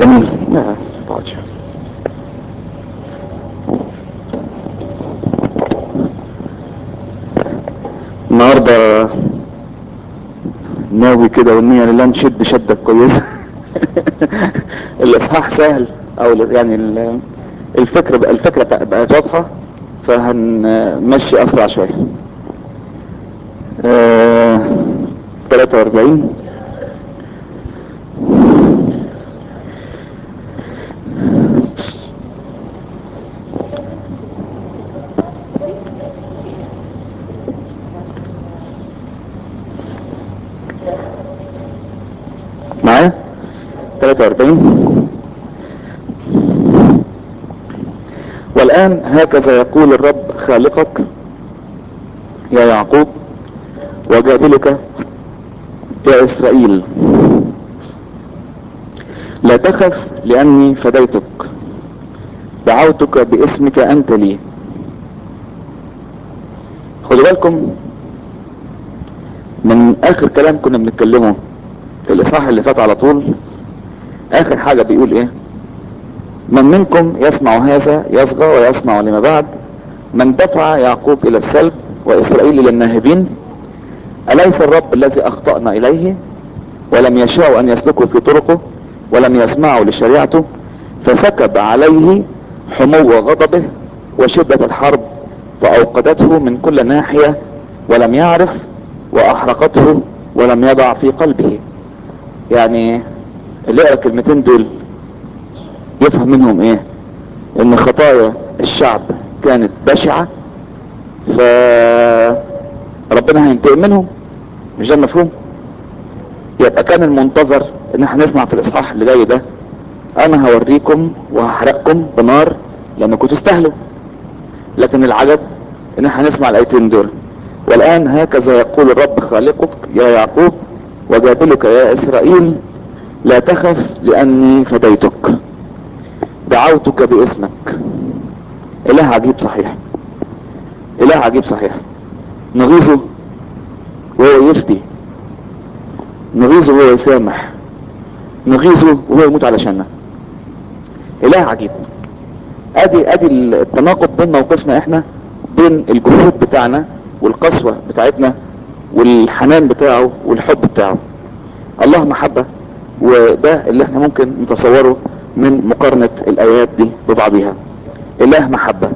جميل لا تقعدش النهارده ناوي كده والنية لله نشد شدة كويسة الاصحاح سهل او ال- يعني ال- الفكرة بقى الفكرة بقى- بقت واضحة فهنمشي اسرع شوية آه 43 معايا 43 والآن هكذا يقول الرب خالقك يا يعقوب وجابلك يا إسرائيل لا تخف لأني فديتك دعوتك باسمك أنت لي خدوا بالكم من آخر كلام كنا بنتكلمه في الإصحاح اللي فات على طول آخر حاجة بيقول إيه من منكم يسمع هذا يصغى ويسمع لما بعد من دفع يعقوب إلى السلب وإسرائيل إلى الناهبين أليس الرب الذي أخطأنا إليه ولم يشاءوا أن يسلكوا في طرقه ولم يسمعوا لشريعته فسكب عليه حمو غضبه وشدة الحرب فأوقدته من كل ناحية ولم يعرف وأحرقته ولم يضع في قلبه يعني اللي يقرأ الكلمتين دول يفهم منهم ايه ان خطايا الشعب كانت بشعة ف ربنا هينتقم منهم مش ده المفهوم يبقى كان المنتظر ان احنا نسمع في الاصحاح اللي جاي ده انا هوريكم وهحرقكم بنار لانكم تستاهلوا لكن العجب ان احنا نسمع الايتين دول والان هكذا يقول الرب خالقك يا يعقوب وجابلك يا اسرائيل لا تخف لاني فديتك دعوتك باسمك اله عجيب صحيح اله عجيب صحيح نغيظه وهو يفدي نغيظه وهو يسامح نغيظه وهو يموت علشاننا اله عجيب ادي ادي التناقض بين موقفنا احنا بين الجهود بتاعنا والقسوة بتاعتنا والحنان بتاعه والحب بتاعه الله محبة وده اللي احنا ممكن نتصوره من مقارنة الايات دي ببعضها اله محبة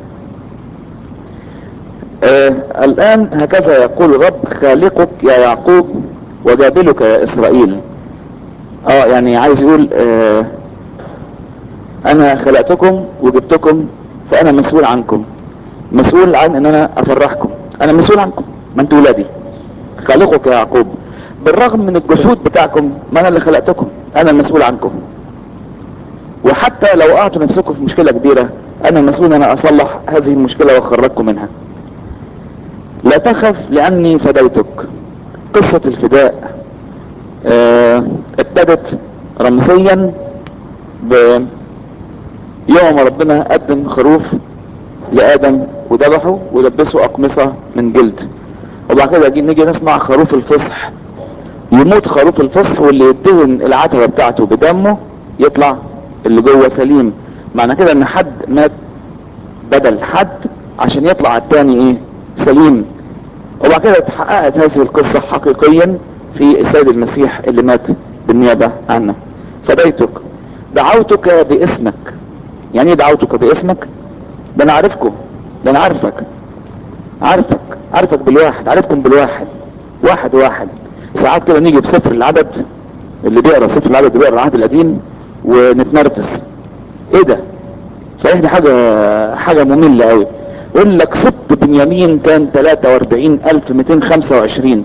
آه الان هكذا يقول الرب خالقك يا يعقوب وجابلك يا اسرائيل اه يعني عايز يقول آه انا خلقتكم وجبتكم فانا مسؤول عنكم مسؤول عن ان انا افرحكم انا مسؤول عنكم ما انتوا ولادي خالقك يا يعقوب بالرغم من الجحود بتاعكم ما انا اللي خلقتكم انا المسؤول عنكم وحتى لو وقعتوا نفسكم في مشكلة كبيرة انا مسؤول ان انا اصلح هذه المشكلة واخرجكم منها لا تخف لاني فديتك قصة الفداء اه ابتدت رمزيا ب يوم ربنا قدم خروف لادم وذبحه ولبسه اقمصة من جلد وبعد كده نيجي نسمع خروف الفصح يموت خروف الفصح واللي يدهن العتبة بتاعته بدمه يطلع اللي جوه سليم معنى كده ان حد مات بدل حد عشان يطلع التاني ايه سليم وبعد كده اتحققت هذه القصة حقيقيا في السيد المسيح اللي مات بالنيابة عنا فديتك دعوتك باسمك يعني ايه دعوتك باسمك ده انا عارفكم ده انا عارفك عارفك عارفك بالواحد عارفكم بالواحد واحد واحد ساعات كده نيجي بسفر العدد اللي بيقرا سفر العدد بيقرا العهد القديم ونتنرفز ايه ده صحيح دي حاجة حاجة مملة قوي يقول لك سبط بنيامين كان 43225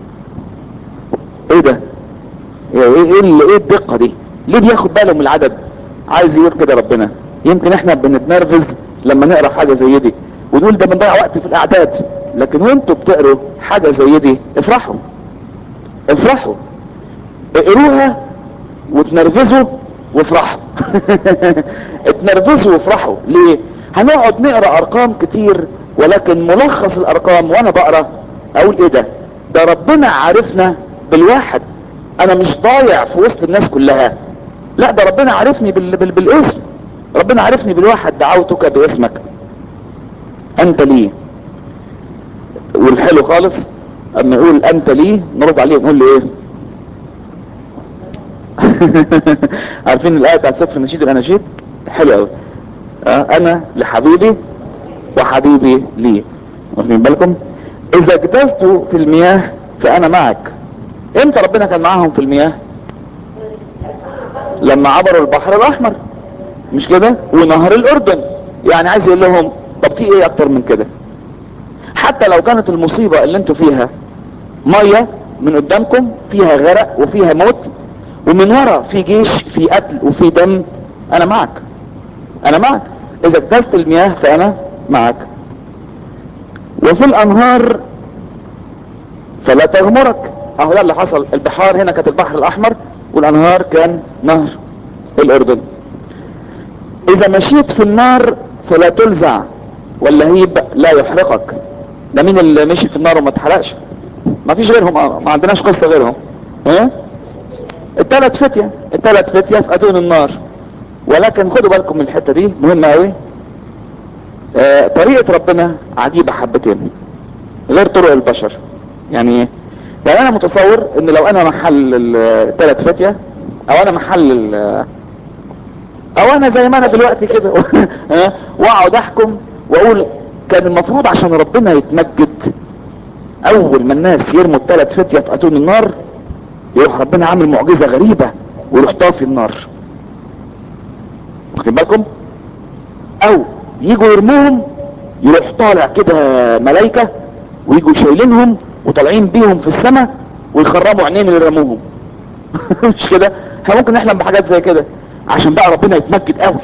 ايه ده ايه ايه ايه الدقة دي ليه بياخد باله من العدد عايز يقول كده ربنا يمكن احنا بنتنرفز لما نقرا حاجة زي دي ونقول ده بنضيع وقت في الاعداد لكن وانتوا بتقروا حاجة زي دي افرحوا افرحوا اقروها وتنرفزوا وافرحوا اتنرفزوا وافرحوا ليه هنقعد نقرا ارقام كتير ولكن ملخص الارقام وانا بقرا اقول ايه ده ده ربنا عارفنا بالواحد انا مش ضايع في وسط الناس كلها لا ده ربنا عارفني بال... بال... بالاسم ربنا عارفني بالواحد دعوتك باسمك انت لي والحلو خالص اما يقول انت لي نرد عليه نقول له ايه عارفين الايه بتاعت سفر النشيد الاناشيد حلو قوي آه انا لحبيبي وحبيبي لي واخدين بالكم اذا اجتزت في المياه فانا معك امتى ربنا كان معاهم في المياه لما عبروا البحر الاحمر مش كده ونهر الاردن يعني عايز يقول لهم طب في ايه اكتر من كده حتى لو كانت المصيبة اللي انتوا فيها مية من قدامكم فيها غرق وفيها موت ومن ورا في جيش في قتل وفي دم انا معك انا معك اذا اجتزت المياه فانا معك وفي الانهار فلا تغمرك اهو ده اللي حصل البحار هنا كانت البحر الاحمر والانهار كان نهر الاردن اذا مشيت في النار فلا تلزع واللهيب لا يحرقك ده مين اللي مشي في النار وما اتحرقش ما فيش غيرهم اه ما عندناش قصة غيرهم ها الثلاث فتية الثلاث فتية في اتون النار ولكن خدوا بالكم من الحتة دي مهمة قوي آه طريقة ربنا عجيبة حبتين غير طرق البشر يعني ايه يعني انا متصور ان لو انا محل الثلاث فتية او انا محل او انا زي ما انا دلوقتي كده واقعد احكم واقول كان المفروض عشان ربنا يتمجد اول ما الناس يرموا الثلاث فتية في اتون النار يروح ربنا عامل معجزة غريبة ويروح طافي النار واخدين بالكم او يجوا يرموهم يروح طالع كده ملايكة ويجوا شايلينهم وطالعين بيهم في السماء ويخرموا عينين اللي رموهم مش كده احنا ممكن نحلم بحاجات زي كده عشان بقى ربنا يتمجد قوي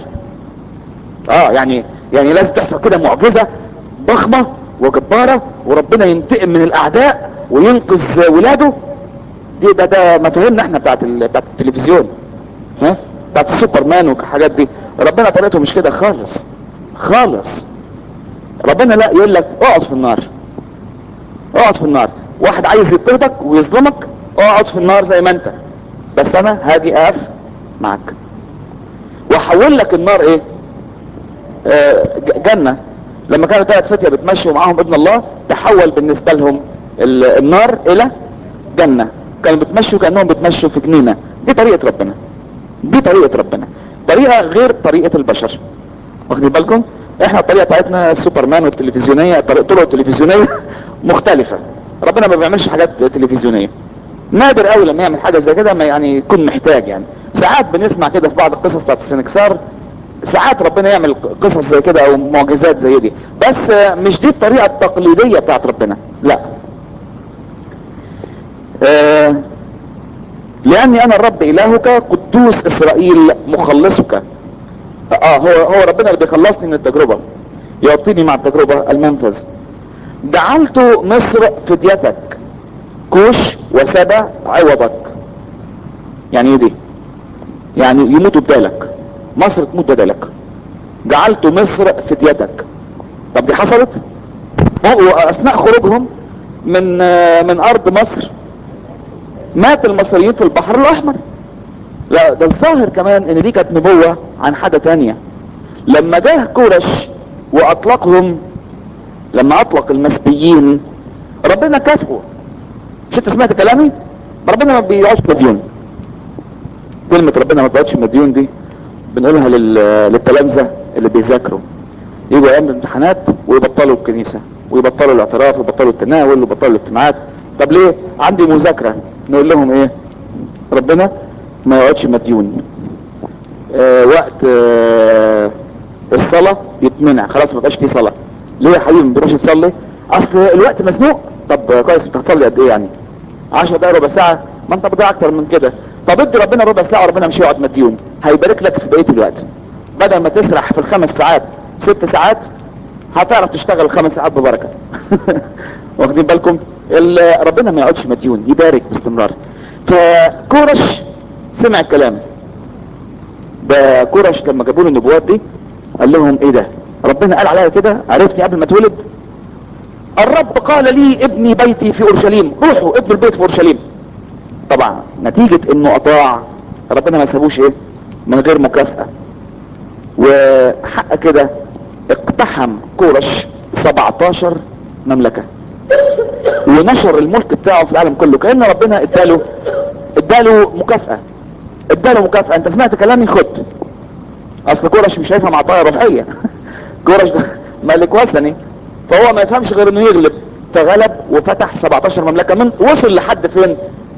اه يعني يعني لازم تحصل كده معجزة ضخمة وجبارة وربنا ينتقم من الاعداء وينقذ ولاده دي ده ده مفاهيمنا احنا بتاعت ال... بتاعت التلفزيون ها بتاعت السوبرمان والحاجات دي ربنا طريقته مش كده خالص خالص ربنا لا يقول لك اقعد في النار اقعد في النار واحد عايز يضطهدك ويظلمك اقعد في النار زي ما انت بس انا هاجي اقف معك واحول لك النار ايه آه جنة لما كانوا ثلاث فتية بتمشوا معاهم ابن الله تحول بالنسبة لهم النار الى جنة كانوا بتمشوا كأنهم بتمشوا في جنينة دي طريقة ربنا دي طريقة ربنا طريقة غير طريقة البشر واخدين بالكم احنا الطريقة بتاعتنا السوبرمان والتلفزيونية الطرق التلفزيونية مختلفة ربنا ما بيعملش حاجات تلفزيونية نادر قوي لما يعمل حاجة زي كده ما يعني يكون محتاج يعني ساعات بنسمع كده في بعض القصص بتاعت السنكسار ساعات ربنا يعمل قصص زي كده او معجزات زي دي بس مش دي الطريقة التقليدية بتاعت ربنا لا آه لاني انا الرب الهك قدوس اسرائيل مخلصك اه هو هو ربنا اللي بيخلصني من التجربة يعطيني مع التجربة المنفذ جعلت مصر فديتك كوش وسبا عوضك يعني ايه دي يعني يموتوا بدالك مصر تموت بدالك جعلت مصر فديتك طب دي حصلت اثناء خروجهم من من ارض مصر مات المصريين في البحر الاحمر لا ده الظاهر كمان ان دي كانت نبوة عن حاجة تانية لما جه كورش واطلقهم لما اطلق المسبيين ربنا كافئه مش انت سمعت كلامي ربنا ما بيقعدش مديون كلمة ربنا ما بيقعدش مديون دي بنقولها لل... للتلامذة اللي بيذاكروا يجوا ايام الامتحانات ويبطلوا الكنيسة ويبطلوا الاعتراف ويبطلوا التناول ويبطلوا الاجتماعات طب ليه عندي مذاكرة نقول لهم ايه ربنا ما يقعدش مديون آه وقت آه الصلاة يتمنع خلاص ما بقاش فيه صلاة ليه يا حبيبي ما بتروحش تصلي اصل الوقت مزنوق طب كويس انت هتصلي قد ايه يعني 10 دقايق ربع ساعة ما انت بتضيع اكتر من كده طب ادي ربنا ربع ساعة وربنا مش هيقعد مديون هيبارك لك في بقية الوقت بدل ما تسرح في الخمس ساعات ست ساعات هتعرف تشتغل خمس ساعات ببركة واخدين بالكم ربنا ما يقعدش مديون يبارك باستمرار فكورش سمع الكلام ده كورش لما جابوا له النبوات دي قال لهم ايه ده ربنا قال عليا كده عرفتني قبل ما اتولد الرب قال لي ابني بيتي في اورشليم روحوا ابنوا البيت في اورشليم طبعا نتيجة انه اطاع ربنا ما سابوش ايه من غير مكافأة وحق كده اقتحم كورش 17 مملكة ونشر الملك بتاعه في العالم كله كأن ربنا اداله اداله مكافأة اداله مكافأة انت سمعت كلامي خد اصل كورش مش هيفهم عطايا روحية كورش ده ملك وثني فهو ما يفهمش غير انه يغلب فغلب وفتح 17 مملكة من وصل لحد فين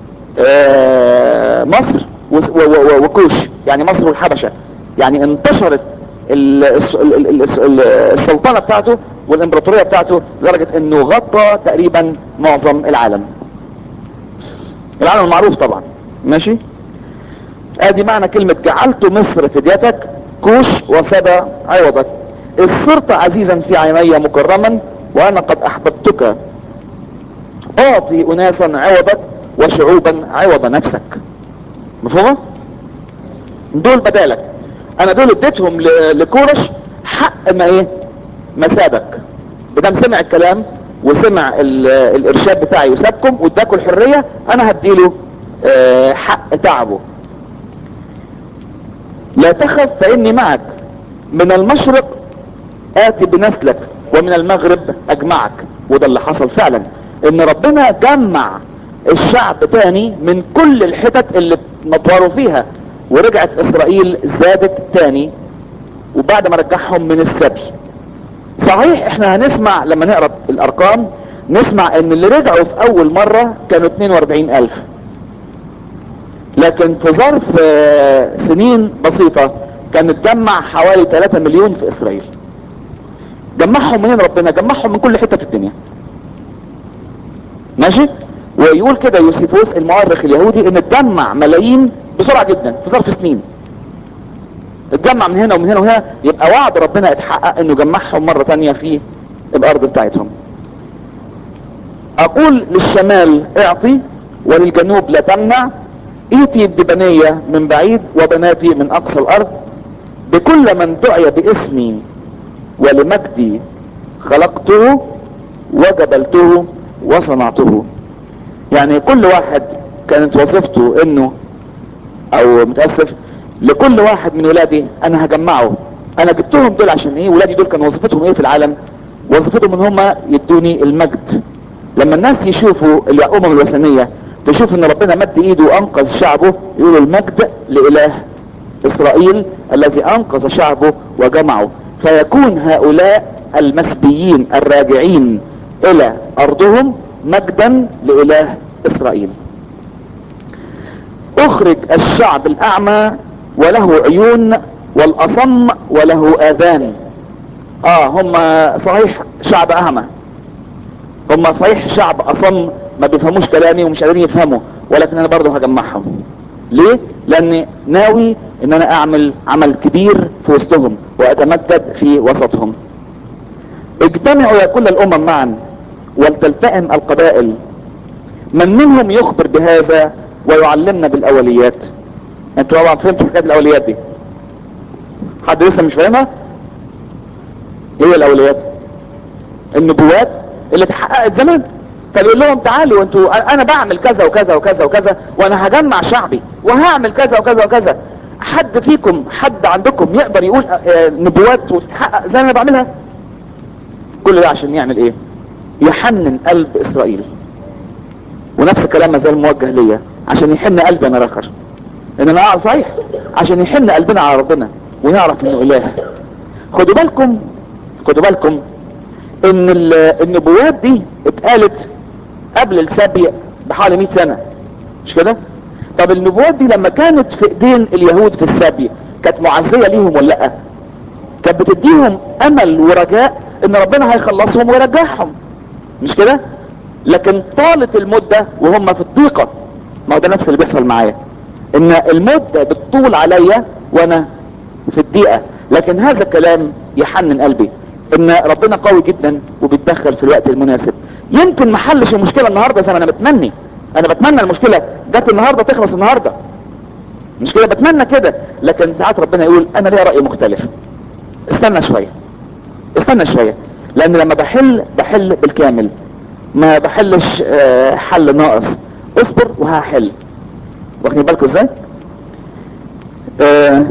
آه مصر وس- و- و- و- وكوش يعني مصر والحبشة يعني انتشرت ال- الس- ال- ال- ال- السلطنة بتاعته والامبراطورية بتاعته لدرجة انه غطى تقريبا معظم العالم العالم المعروف طبعا ماشي ادي معنى كلمة جعلت مصر فديتك كوش وسبا عوضك إذ صرت عزيزا في عيني مكرما وانا قد احببتك اعطي اناسا عوضك وشعوبا عوض نفسك مفهومة دول بدالك انا دول اديتهم ل- لكورش حق ما ايه ما سابك بدم سمع الكلام وسمع ال- الارشاد بتاعي وسابكم واداكوا الحرية انا هديله آه، حق تعبه لا تخف فاني معك من المشرق اتي بنسلك ومن المغرب اجمعك وده اللي حصل فعلا ان ربنا جمع الشعب تاني من كل الحتت اللي نطوروا فيها ورجعت اسرائيل زادت تاني وبعد ما رجعهم من السبي صحيح احنا هنسمع لما نقرا الارقام نسمع ان اللي رجعوا في اول مرة كانوا 42 الف لكن في ظرف آه، سنين بسيطة كان اتجمع حوالي 3 مليون في اسرائيل جمعهم منين ربنا جمعهم من كل حتة في الدنيا ماشي ويقول كده يوسيفوس المؤرخ اليهودي ان اتجمع ملايين بسرعة جدا في ظرف سنين اتجمع من هنا ومن هنا وهنا يبقى وعد ربنا اتحقق انه جمعهم مرة تانية في الارض بتاعتهم اقول للشمال اعطي وللجنوب لا تمنع ايتي ببنية من بعيد وبناتي من اقصى الارض بكل من دعي باسمي ولمجدي خلقته وجبلته وصنعته يعني كل واحد كانت وظيفته انه او متأسف لكل واحد من ولادي انا هجمعه انا جبتهم دول عشان ايه ولادي دول كان وظيفتهم ايه في العالم وظيفتهم ان هم يدوني المجد لما الناس يشوفوا الامم الوثنيه تشوف ان ربنا مد ايده وانقذ شعبه يقولوا المجد لاله اسرائيل الذي انقذ شعبه وجمعه فيكون هؤلاء المسبيين الراجعين الى ارضهم مجدا لاله اسرائيل اخرج الشعب الاعمى وله عيون والاصم وله اذان اه هم صحيح شعب اعمى هم صحيح شعب اصم ما بيفهموش كلامي ومش قادرين يفهموا ولكن انا برضه هجمعهم ليه لاني ناوي ان انا اعمل عمل كبير في وسطهم واتمجد في وسطهم اجتمعوا يا كل الامم معا ولتلتئم القبائل من منهم يخبر بهذا ويعلمنا بالاوليات انتوا طبعا فهمتوا حكايه الاوليات دي حد لسه مش فاهمها ايه الاوليات النبوات اللي اتحققت زمان فبيقول لهم تعالوا انتوا انا بعمل كذا وكذا وكذا وكذا وانا هجمع شعبي وهعمل كذا وكذا وكذا حد فيكم حد عندكم يقدر يقول اه، نبوات وتتحقق زي ما انا بعملها كل ده عشان يعمل ايه يحنن قلب اسرائيل ونفس الكلام ما زال موجه ليا عشان يحن قلبي انا الاخر ان انا اعرف صحيح عشان يحن قلبنا على ربنا ونعرف انه اله خدوا بالكم خدوا بالكم ان ال- النبوات دي اتقالت قبل السبي بحوالي 100 سنة مش كده طب النبوات دي لما كانت في ايدين اليهود في السبي كانت معزية ليهم ولا لا كانت بتديهم امل ورجاء ان ربنا هيخلصهم ويرجعهم مش كده لكن طالت المدة وهم في الضيقة ما هو ده نفس اللي بيحصل معايا ان المدة بتطول عليا وانا في الضيقة لكن هذا الكلام يحنن قلبي ان ربنا قوي جدا وبيتدخل في الوقت المناسب يمكن ما حلش المشكلة النهاردة زي ما انا بتمني انا بتمنى المشكلة جت النهاردة تخلص النهاردة مش كده بتمنى كده لكن ساعات ربنا يقول انا ليا رأي مختلف استنى شوية استنى شوية لان لما بحل بحل بالكامل ما بحلش آه، حل ناقص اصبر وهحل واخدين بالكم ازاي آه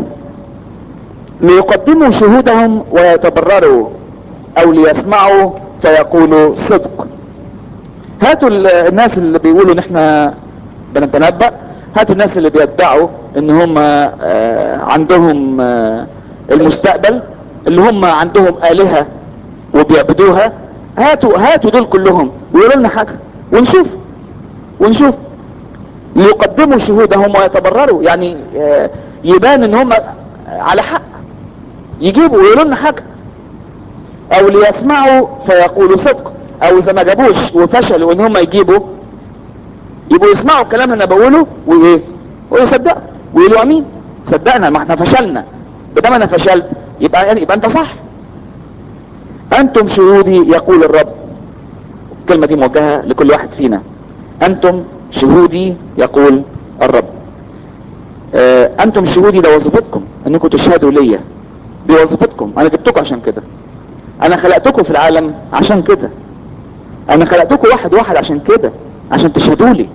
ليقدموا شهودهم ويتبرروا او ليسمعوا فيقولوا صدق هاتوا الناس اللي بيقولوا ان احنا بنتنبأ هاتوا الناس اللي بيدعوا ان هم آه عندهم آه المستقبل اللي هم عندهم آلهة وبيعبدوها هاتوا هاتوا دول كلهم ويقولوا لنا حاجة ونشوف ونشوف ليقدموا شهودهم ويتبرروا يعني آه يبان ان هم على حق يجيبوا ويقولوا لنا حاجة او ليسمعوا فيقولوا صدق او اذا ما جابوش وفشلوا ان هم يجيبوا يبقوا يسمعوا الكلام اللي انا بقوله وايه ويصدقوا ويقولوا امين صدقنا ما احنا فشلنا بدام انا فشلت يبقى يبقى انت صح انتم شهودي يقول الرب الكلمة دي موجهة لكل واحد فينا انتم شهودي يقول الرب اه انتم شهودي ده وظيفتكم انكم تشهدوا ليا دي وظيفتكم انا جبتكم عشان كده انا خلقتكم في العالم عشان كده انا خلقتكم واحد واحد عشان كده عشان تشهدوا لي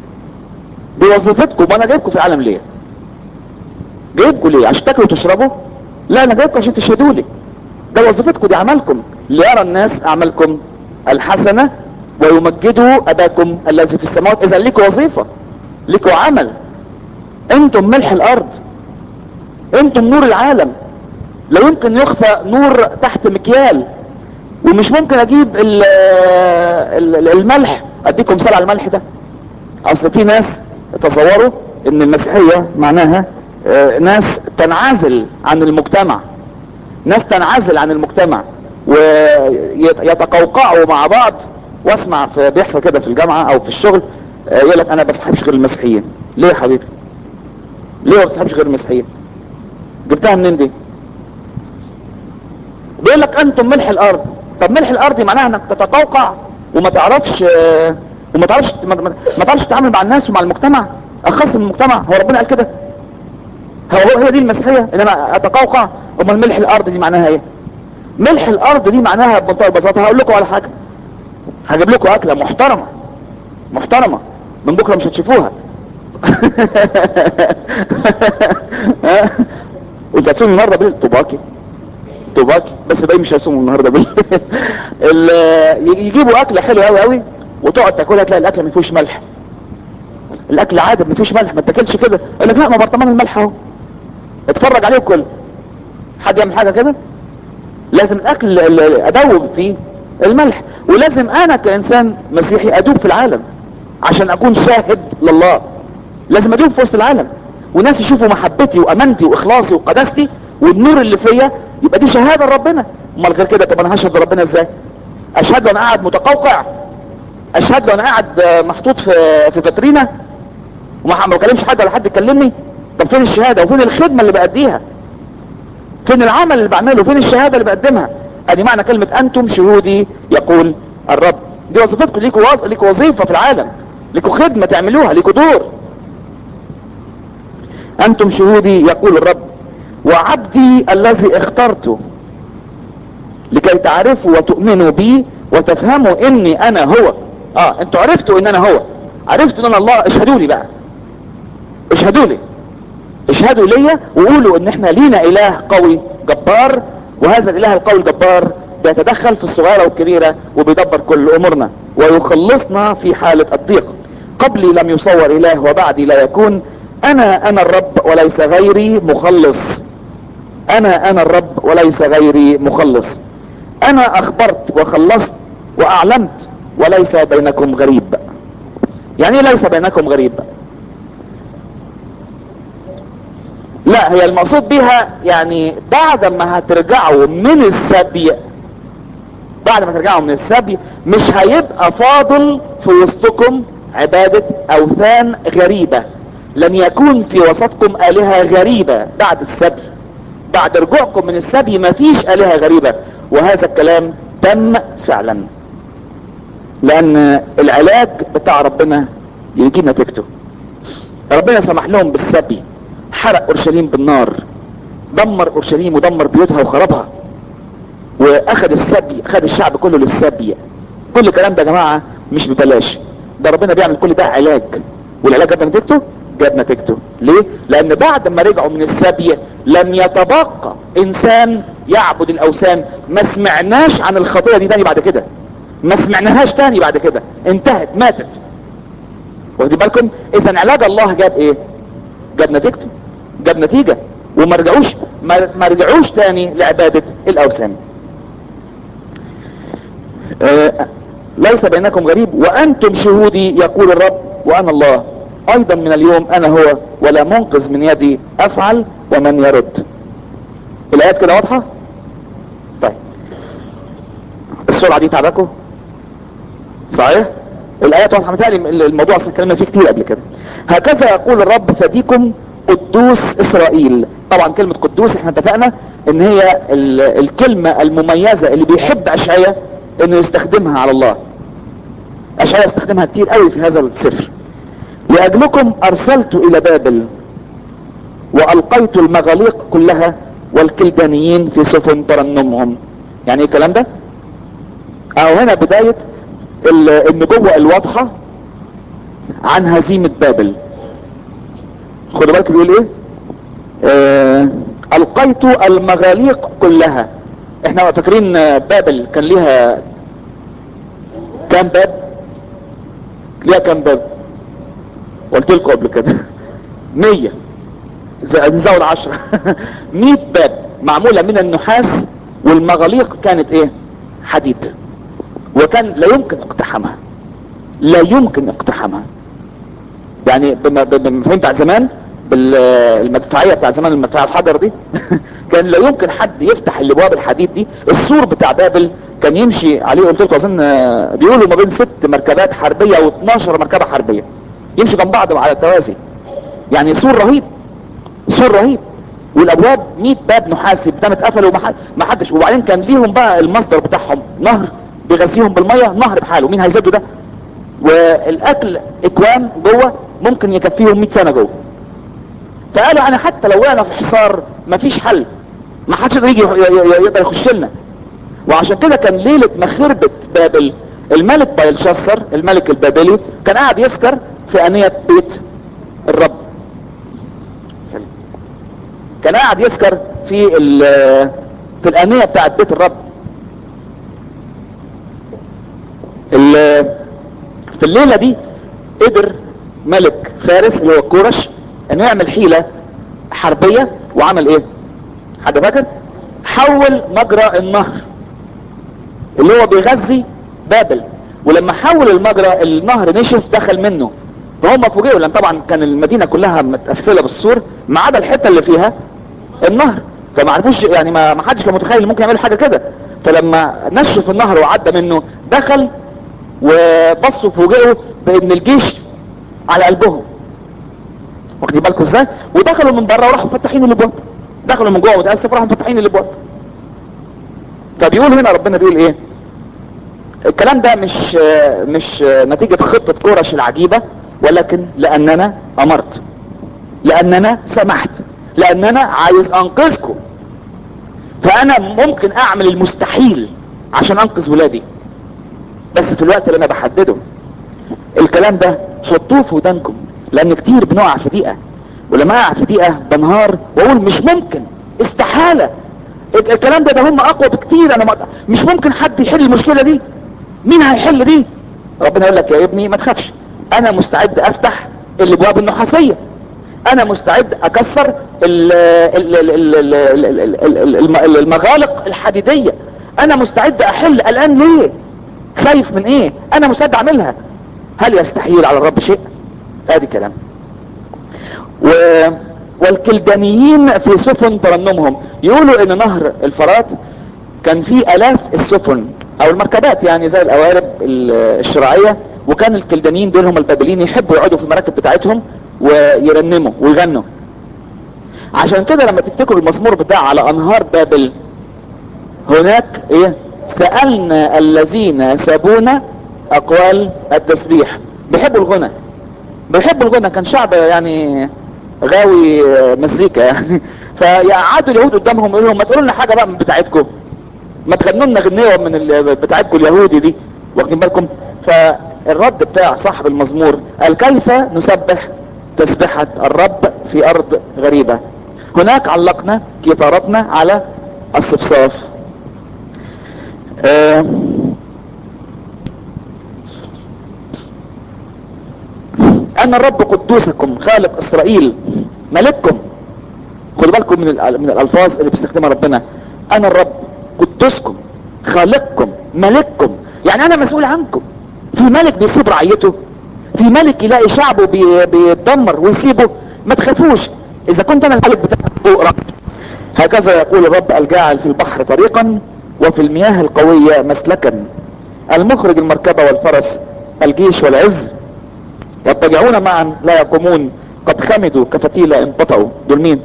دي وظيفتكم وانا جايبكم في العالم ليه جايبكم ليه عشان تاكلوا وتشربوا لا انا جايبكم عشان تشهدوا لي ده وظيفتكم دي عملكم ليرى الناس اعمالكم الحسنة ويمجدوا اباكم الذي في السماوات اذا ليكوا وظيفة ليكوا عمل انتم ملح الارض انتم نور العالم لو يمكن يخفى نور تحت مكيال ومش ممكن اجيب ال ال الملح اديكم مثال على الملح ده اصل في ناس تصوروا ان المسيحية معناها ناس تنعزل عن المجتمع ناس تنعزل عن المجتمع ويتقوقعوا مع بعض واسمع في بيحصل كده في الجامعة او في الشغل يقول لك انا بصحبش غير المسيحيين ليه يا حبيبي ليه ما بتصحبش غير المسيحيين جبتها منين دي بيقول لك انتم ملح الارض طب ملح الارض معناها انك تتقوقع وما تعرفش وما تعرفش ما تعرفش تتعامل مع الناس ومع المجتمع اخص من المجتمع هو ربنا قال كده هو هي دي المسيحيه ان انا اتقوقع امال ملح الارض دي معناها ايه ملح الارض دي معناها بمنتهى البساطه هقول لكم على حاجه هجيب لكم اكله محترمه محترمه من بكره مش هتشوفوها وانت هتصوم النهارده بالليل طباكي طباكي بس باقي مش هيصوموا النهارده بالليل يجيبوا اكله حلوه قوي قوي وتقعد تاكلها تلاقي الاكل ما فيهوش ملح الاكل عادي ما فيهوش ملح ما تاكلش كده يقول لك لا ما برطمان الملح اهو اتفرج عليه وكل حد يعمل حاجه كده لازم الاكل ادوب فيه الملح ولازم انا كانسان مسيحي ادوب في العالم عشان اكون شاهد لله لازم ادوب في وسط العالم وناس يشوفوا محبتي وامانتي واخلاصي وقداستي والنور اللي فيا يبقى دي شهاده لربنا امال غير كده طب انا هشهد لربنا ازاي اشهد له انا قاعد متقوقع اشهد له انا قاعد محطوط في في فاترينا وما بكلمش حد ولا حد يكلمني طب فين الشهاده وفين الخدمه اللي باديها فين العمل اللي بعمله فين الشهاده اللي بقدمها ادي معنى كلمه انتم شهودي يقول الرب دي وظيفتكم ليكوا وظ... ليكوا وظيفه في العالم ليكوا خدمه تعملوها ليكوا دور انتم شهودي يقول الرب وعبدي الذي اخترته لكي تعرفوا وتؤمنوا بي وتفهموا اني انا هو اه انتوا عرفتوا ان انا هو عرفتوا ان انا الله اشهدوا لي بقى اشهدوا لي اشهدوا ليا وقولوا ان احنا لينا اله قوي جبار وهذا الاله القوي الجبار بيتدخل في الصغيرة والكبيرة وبيدبر كل امورنا ويخلصنا في حالة الضيق قبلي لم يصور اله وبعدي لا يكون انا انا الرب وليس غيري مخلص انا انا الرب وليس غيري مخلص انا اخبرت وخلصت واعلمت وليس بينكم غريب يعني ايه ليس بينكم غريب لا هي المقصود بها يعني بعد ما هترجعوا من السبي بعد ما ترجعوا من السبي مش هيبقى فاضل في وسطكم عبادة اوثان غريبة لن يكون في وسطكم الهة غريبة بعد السبي بعد رجوعكم من السبي مفيش الهة غريبة وهذا الكلام تم فعلا لان العلاج بتاع ربنا يجيب نتيجته ربنا سمح لهم بالسبي حرق اورشليم بالنار دمر اورشليم ودمر بيوتها وخربها واخد السبي اخد الشعب كله للسبي كل الكلام ده يا جماعه مش ببلاش ده ربنا بيعمل كل ده علاج والعلاج ده نتيجته جاب نتيجته ليه لان بعد ما رجعوا من السبي لم يتبقى انسان يعبد الاوثان ما سمعناش عن الخطية دي تاني بعد كده ما سمعناهاش تاني بعد كده انتهت ماتت واخدين بالكم اذا علاج الله جاب ايه جاب نتيجته جاب نتيجة وما رجعوش ما رجعوش تاني لعبادة الاوثان آه ليس بينكم غريب وانتم شهودي يقول الرب وانا الله ايضا من اليوم انا هو ولا منقذ من يدي افعل ومن يرد الايات كده واضحة طيب السرعة دي تعبكم صحيح الايات واضحة متهيألي الموضوع اصلا اتكلمنا فيه كتير قبل كده هكذا يقول الرب فديكم قدوس اسرائيل طبعا كلمة قدوس احنا اتفقنا ان هي الكلمة المميزة اللي بيحب اشعية انه يستخدمها على الله اشعياء استخدمها كتير قوي في هذا السفر لاجلكم ارسلت الى بابل والقيت المغاليق كلها والكلدانيين في سفن ترنمهم يعني ايه الكلام ده او هنا بداية النبوة الواضحة عن هزيمة بابل خدوا بالك بيقول ايه آه القيت المغاليق كلها احنا فاكرين بابل كان ليها كام باب ليها كام باب قلت لكم قبل كده مية نزود عشرة مية باب معمولة من النحاس والمغاليق كانت ايه حديد وكان لا يمكن اقتحامها لا يمكن اقتحامها يعني بمفهوم بتاع زمان بالمدفعية بتاع زمان المدفعية الحجر دي كان لا يمكن حد يفتح الابواب الحديد دي السور بتاع بابل كان يمشي عليه قلت لكم اظن بيقولوا ما بين ست مركبات حربية و12 مركبة حربية يمشي جنب بعض على التوازي يعني سور رهيب سور رهيب والابواب 100 باب نحاسي بتاع اتقفلوا وما حدش وبعدين كان ليهم بقى المصدر بتاعهم نهر بيغذيهم بالميه نهر بحاله مين هيزدوا ده والاكل اكوام جوه ممكن يكفيهم 100 سنه جوه فقالوا انا حتى لو وقعنا في حصار مفيش حل ما حدش يقدر يجي يقدر يخش لنا وعشان كده كان ليله ما خربت بابل الملك بايلشسر الملك البابلي كان قاعد يسكر في انيه بيت الرب سليم. كان قاعد يسكر في في الانيه بتاعت بيت الرب في الليله دي قدر ملك فارس اللي هو كورش انه يعمل حيله حربيه وعمل ايه حد فاكر حول مجرى النهر اللي هو بيغذي بابل ولما حول المجرى النهر نشف دخل منه فهم فوجئوا لان طبعا كان المدينه كلها متقفله بالسور ما عدا الحته اللي فيها النهر فما عرفوش يعني ما حدش كان متخيل ممكن يعملوا حاجه كده فلما نشف النهر وعدى منه دخل وبصوا فوجئوا بان الجيش على قلبهم واخدين بالكم ازاي ودخلوا من بره وراحوا مفتحين الابواب دخلوا من جوه متاسف وراحوا مفتحين الابواب فبيقول هنا ربنا بيقول ايه الكلام ده مش مش نتيجة خطة كورش العجيبة ولكن لاننا امرت لاننا سمحت لاننا عايز انقذكم فانا ممكن اعمل المستحيل عشان انقذ ولادي بس في الوقت اللي انا بحدده الكلام ده حطوه في ودانكم لان كتير بنقع في دقيقة ولما اقع في دقيقة بنهار واقول مش ممكن استحالة الكلام ده ده هم اقوى بكتير انا مش ممكن حد يحل المشكلة دي مين هيحل دي ربنا يقول لك يا ابني ما تخافش انا مستعد افتح الابواب النحاسية انا مستعد اكسر المغالق الحديدية انا مستعد احل الان ليه خايف من ايه انا مستعد اعملها هل يستحيل على الرب شيء ادي كلام و... والكلدانيين في سفن ترنمهم يقولوا ان نهر الفرات كان فيه الاف السفن او المركبات يعني زي القوارب الشراعية وكان الكلدانيين دول هم البابليين يحبوا يقعدوا في المراكب بتاعتهم ويرنموا ويغنوا عشان كده لما تفتكروا المزمور بتاع على انهار بابل هناك ايه سألنا الذين سابونا اقوال التسبيح بيحبوا الغنى بيحبوا الغنى كان شعب يعني غاوي مزيكا يعني فيقعدوا اليهود قدامهم يقولوا لهم ما تقولوا لنا حاجه بقى من بتاعتكم ما تغنوا لنا غنيه من بتاعتكم اليهودي دي واخدين بالكم فالرد بتاع صاحب المزمور قال كيف نسبح تسبحة الرب في ارض غريبة هناك علقنا كفارتنا على الصفصاف آه انا الرب قدوسكم خالق اسرائيل ملككم خدوا بالكم من من الالفاظ اللي بيستخدمها ربنا انا الرب قدوسكم خالقكم ملككم يعني انا مسؤول عنكم في ملك بيسيب رعيته في ملك يلاقي شعبه بي بيتدمر ويسيبه ما تخافوش اذا كنت انا الملك بتاعكم فوق رب هكذا يقول الرب الجاعل في البحر طريقا وفي المياه القوية مسلكا المخرج المركبة والفرس الجيش والعز يضطجعون معا لا يقومون قد خمدوا كفتيلة انقطعوا دول مين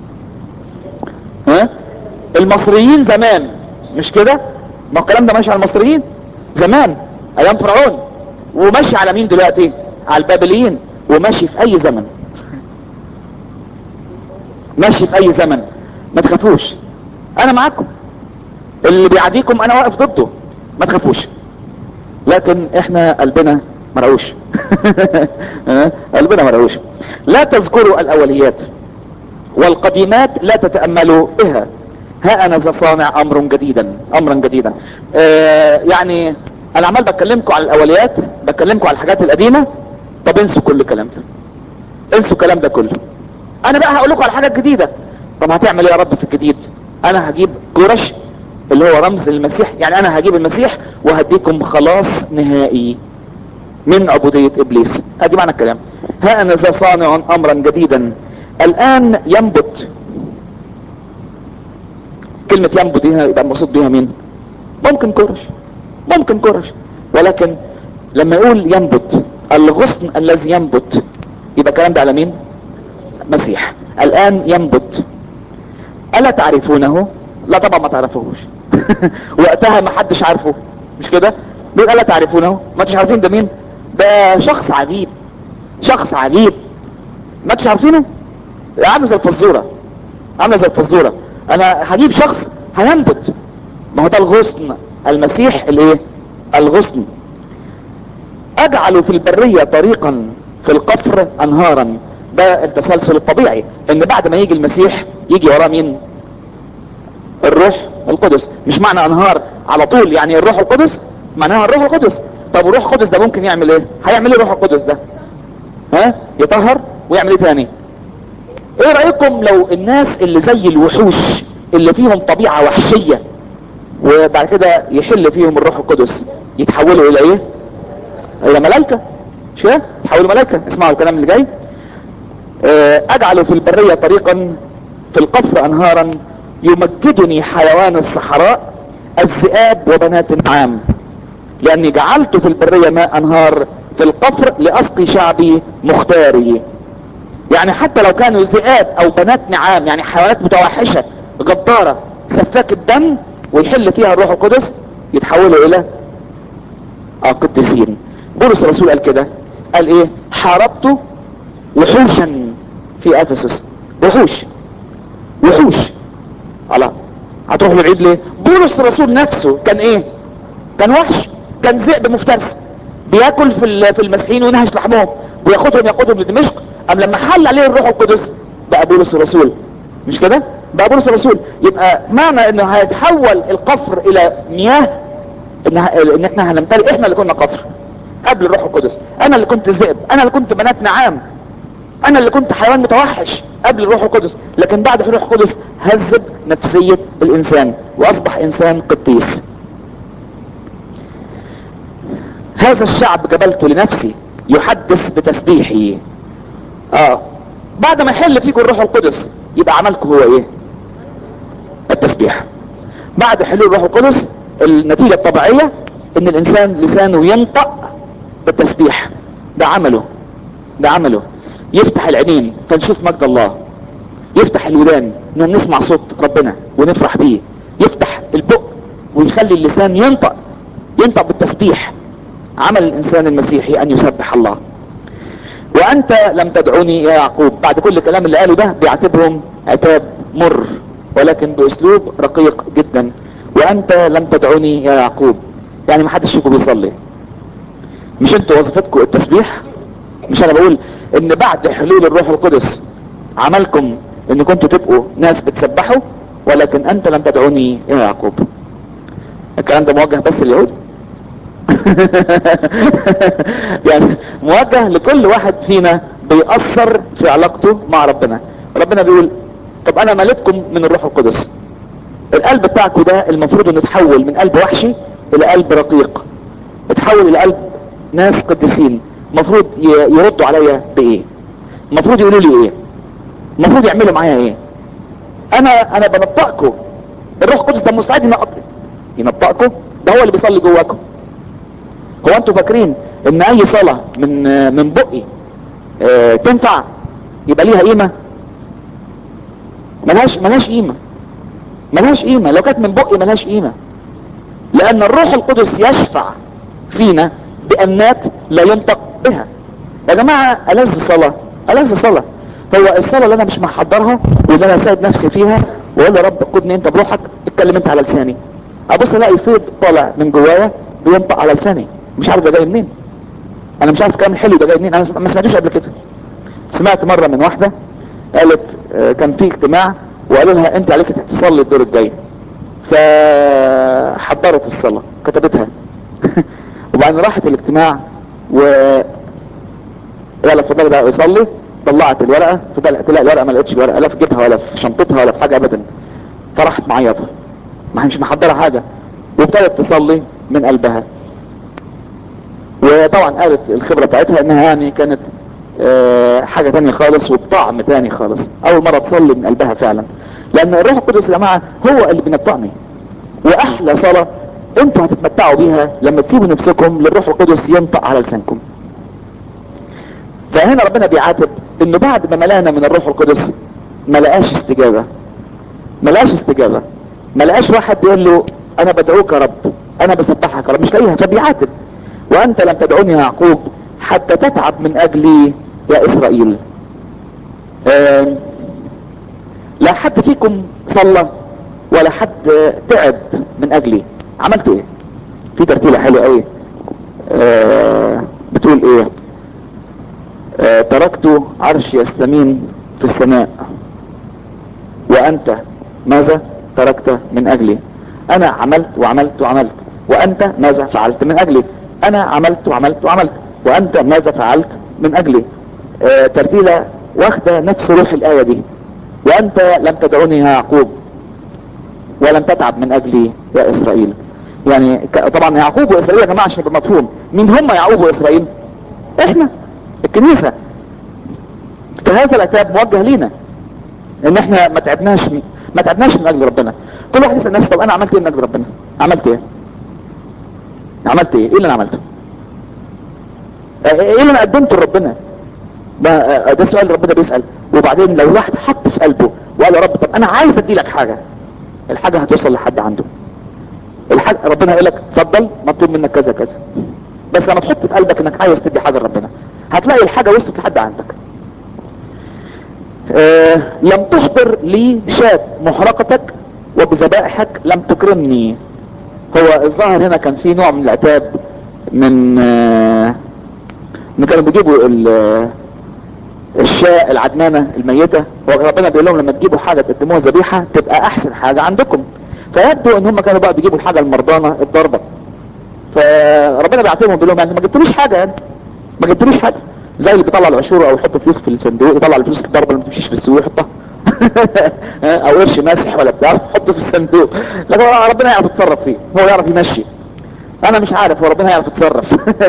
ها المصريين زمان مش كده ما الكلام ده ماشي على المصريين زمان ايام فرعون وماشي على مين دلوقتي على البابليين وماشي في اي زمن ماشي في اي زمن ما تخافوش انا معاكم اللي بيعاديكم انا واقف ضده ما تخافوش لكن احنا قلبنا مرعوش قلبنا مرعوش لا تذكروا الاوليات والقديمات لا تتأملوا بها ها انا ذا صانع امر جديدا امرا جديدا آه يعني انا عمال بكلمكم على الاوليات بكلمكم على الحاجات القديمة طب انسوا كل الكلام ده انسوا الكلام ده كله انا بقى هقول لكم على حاجات جديدة طب هتعمل ايه يا رب في الجديد انا هجيب جرش اللي هو رمز المسيح يعني انا هجيب المسيح وهديكم خلاص نهائي من عبودية ابليس ادي معنى الكلام ها انا ذا صانع امرا جديدا الان ينبت كلمة ينبت هنا يبقى المقصود بها مين ممكن كرش ممكن كرش ولكن لما يقول ينبت الغصن الذي ينبت يبقى الكلام ده على مين مسيح الان ينبت الا تعرفونه لا طبعا ما تعرفوهوش وقتها ما حدش عارفه مش كده بيقول الا تعرفونه ما انتش عارفين ده مين ده شخص عجيب شخص عجيب ما انتش عارفينه عامل زي الفزوره عامله زي الفزوره انا هجيب شخص هينبت ما هو ده الغصن المسيح الايه الغصن اجعل في البرية طريقا في القفر انهارا ده التسلسل الطبيعي ان بعد ما يجي المسيح يجي وراه مين الروح القدس مش معنى انهار على طول يعني الروح القدس معناها الروح القدس طب الروح القدس ده ممكن يعمل ايه هيعمل ايه الروح القدس ده ها يطهر ويعمل ايه تاني ايه رأيكم لو الناس اللي زي الوحوش اللي فيهم طبيعة وحشية وبعد كده يحل فيهم الروح القدس يتحولوا الى ايه الى ملائكة مش كده يتحولوا ملائكة اسمعوا الكلام اللي جاي اجعل في البرية طريقا في القفر انهارا يمجدني حيوان الصحراء الذئاب وبنات النعام لاني جعلت في البرية ماء انهار في القفر لاسقي شعبي مختاري يعني حتى لو كانوا ذئاب او بنات نعام يعني حيوانات متوحشة غدارة سفاك الدم ويحل فيها الروح القدس يتحولوا الى قديسين بولس الرسول قال كده قال ايه حاربت وحوشا في افسس وحوش وحوش الله هتروح للعيد ليه بولس الرسول نفسه كان ايه كان وحش كان ذئب مفترس بياكل في في المسيحيين وينهش لحمهم وياخدهم ياخدهم لدمشق ام لما حل عليه الروح القدس بقى بولس الرسول مش كده بقى بولس الرسول يبقى معنى انه هيتحول القفر الى مياه ان, إن احنا هنمتلئ احنا اللي كنا قفر قبل الروح القدس انا اللي كنت ذئب انا اللي كنت بنات نعام انا اللي كنت حيوان متوحش قبل الروح القدس لكن بعد الروح القدس هذب نفسية الانسان واصبح انسان قديس هذا الشعب جبلته لنفسي يحدث بتسبيحه اه بعد ما يحل فيكم الروح القدس يبقى عملكم هو ايه التسبيح بعد حلول الروح القدس النتيجة الطبيعية ان الانسان لسانه ينطق بالتسبيح ده عمله ده عمله يفتح العينين فنشوف مجد الله يفتح الودان انه نسمع صوت ربنا ونفرح بيه يفتح البق ويخلي اللسان ينطق ينطق بالتسبيح عمل الانسان المسيحي ان يسبح الله وانت لم تدعوني يا يعقوب بعد كل الكلام اللي قاله ده بيعتبرهم عتاب مر ولكن باسلوب رقيق جدا وانت لم تدعوني يا يعقوب يعني ما حدش فيكم بيصلي مش انتوا وظيفتكم التسبيح مش انا بقول ان بعد حلول الروح القدس عملكم ان كنتوا تبقوا ناس بتسبحوا ولكن انت لم تدعوني يا يعقوب الكلام ده موجه بس لليهود يعني موجه لكل واحد فينا بيأثر في علاقته مع ربنا ربنا بيقول طب انا مليتكم من الروح القدس القلب بتاعكم ده المفروض انه يتحول من قلب وحشي الى قلب رقيق اتحول الى قلب ناس قديسين المفروض يردوا عليا بايه المفروض يقولوا لي ايه المفروض يعملوا معايا ايه انا انا بنطقكم الروح القدس ده مستعد ينطق ينطقكم ده هو اللي بيصلي جواكم هو انتوا فاكرين ان اي صلاة من من بقي اه تنفع يبقى ليها قيمة ملهاش ملهاش قيمة ملهاش قيمة لو كانت من بقي ملهاش قيمة لان الروح القدس يشفع فينا بأنات لا ينطق بها يا جماعة ألذ صلاة ألذ صلاة هو الصلاة اللي انا مش محضرها واللي انا سايب نفسي فيها واقول يا رب قدني انت بروحك اتكلم انت على لساني ابص الاقي فيض طالع من جوايا بينطق على لساني مش عارف ده جاي منين انا مش عارف كلام حلو ده جاي منين انا ما سمعتوش قبل كده سمعت مرة من واحدة قالت اه كان في اجتماع وقالوا لها انت عليك تصلي الدور الجاي فحضرت الصلاة كتبتها وبعدين راحت الاجتماع و يلا اتفضلي بقى يصلي طلعت الورقة فطلعت تلاقي الورقة ما لقيتش الورقة لا في جيبها ولا في شنطتها ولا في حاجة ابدا فراحت معيطة ما هي مش محضرة حاجة وابتدت تصلي من قلبها وطبعا قالت الخبرة بتاعتها انها يعني كانت اه حاجة تانية خالص وبطعم تاني خالص اول مرة تصلي من قلبها فعلا لان الروح القدس يا جماعة هو اللي بينطقني واحلى صلاة انتوا هتتمتعوا بيها لما تسيبوا نفسكم للروح القدس ينطق على لسانكم فهنا ربنا بيعاتب انه بعد ما ملانا من الروح القدس ما لقاش استجابة ما لقاش استجابة ما لقاش واحد بيقول له انا بدعوك يا رب انا بسبحك يا رب مش لاقيها فبيعاتب وانت لم تدعوني يا يعقوب حتى تتعب من اجلي يا اسرائيل لا حد فيكم صلى ولا حد تعب من اجلي عملت ايه في ترتيلة حلوة قوي أه بتقول ايه أه تركت عرش يستمين في السماء وانت ماذا تركت من اجلي انا عملت وعملت وعملت وانت ماذا فعلت من اجلي انا عملت وعملت وعملت وانت ماذا فعلت من اجلي أه ترتيلة واخدة نفس روح الاية دي وانت لم تدعوني يا يعقوب ولم تتعب من اجلي يا اسرائيل يعني طبعا يعقوب واسرائيل يا جماعه عشان يبقى مفهوم مين هم يعقوب واسرائيل احنا الكنيسه فهذا العتاب موجه لينا ان احنا ما تعبناش ما تعبناش من اجل ربنا كل واحد يسال نفسه طب انا عملت ايه من اجل ربنا عملت ايه عملت ايه ايه اللي انا عملته ايه اللي انا قدمته لربنا ده ده سؤال ربنا بيسال وبعدين لو واحد حط في قلبه وقال يا رب طب انا عايز ادي لك حاجه الحاجه هتوصل لحد عنده الحاجة ربنا هيقول لك اتفضل مطلوب منك كذا كذا بس لما تحط في قلبك انك عايز تدي حاجه لربنا هتلاقي الحاجه وصلت لحد عندك آه لم تحضر لي شاة محرقتك وبذبائحك لم تكرمني هو الظاهر هنا كان في نوع من العتاب من آه ان كانوا بيجيبوا الشاة العدنانة الميتة وربنا بيقول لهم لما تجيبوا حاجة تقدموها ذبيحة تبقى احسن حاجة عندكم فيبدو ان هم كانوا بقى بيجيبوا الحاجة المرضانة الضربة فربنا بيعاتبهم بيقول لهم يعني ما جبتوليش حاجة يعني ما جبتوليش حاجة زي اللي بيطلع العشور او يحط فلوس في الصندوق يطلع الفلوس في الضربة اللي ما بتمشيش في السوق يحطها او قرش ماسح ولا بتاع حطه في الصندوق لكن ربنا يعرف يتصرف فيه هو يعرف يمشي انا مش عارف هو ربنا يعرف يتصرف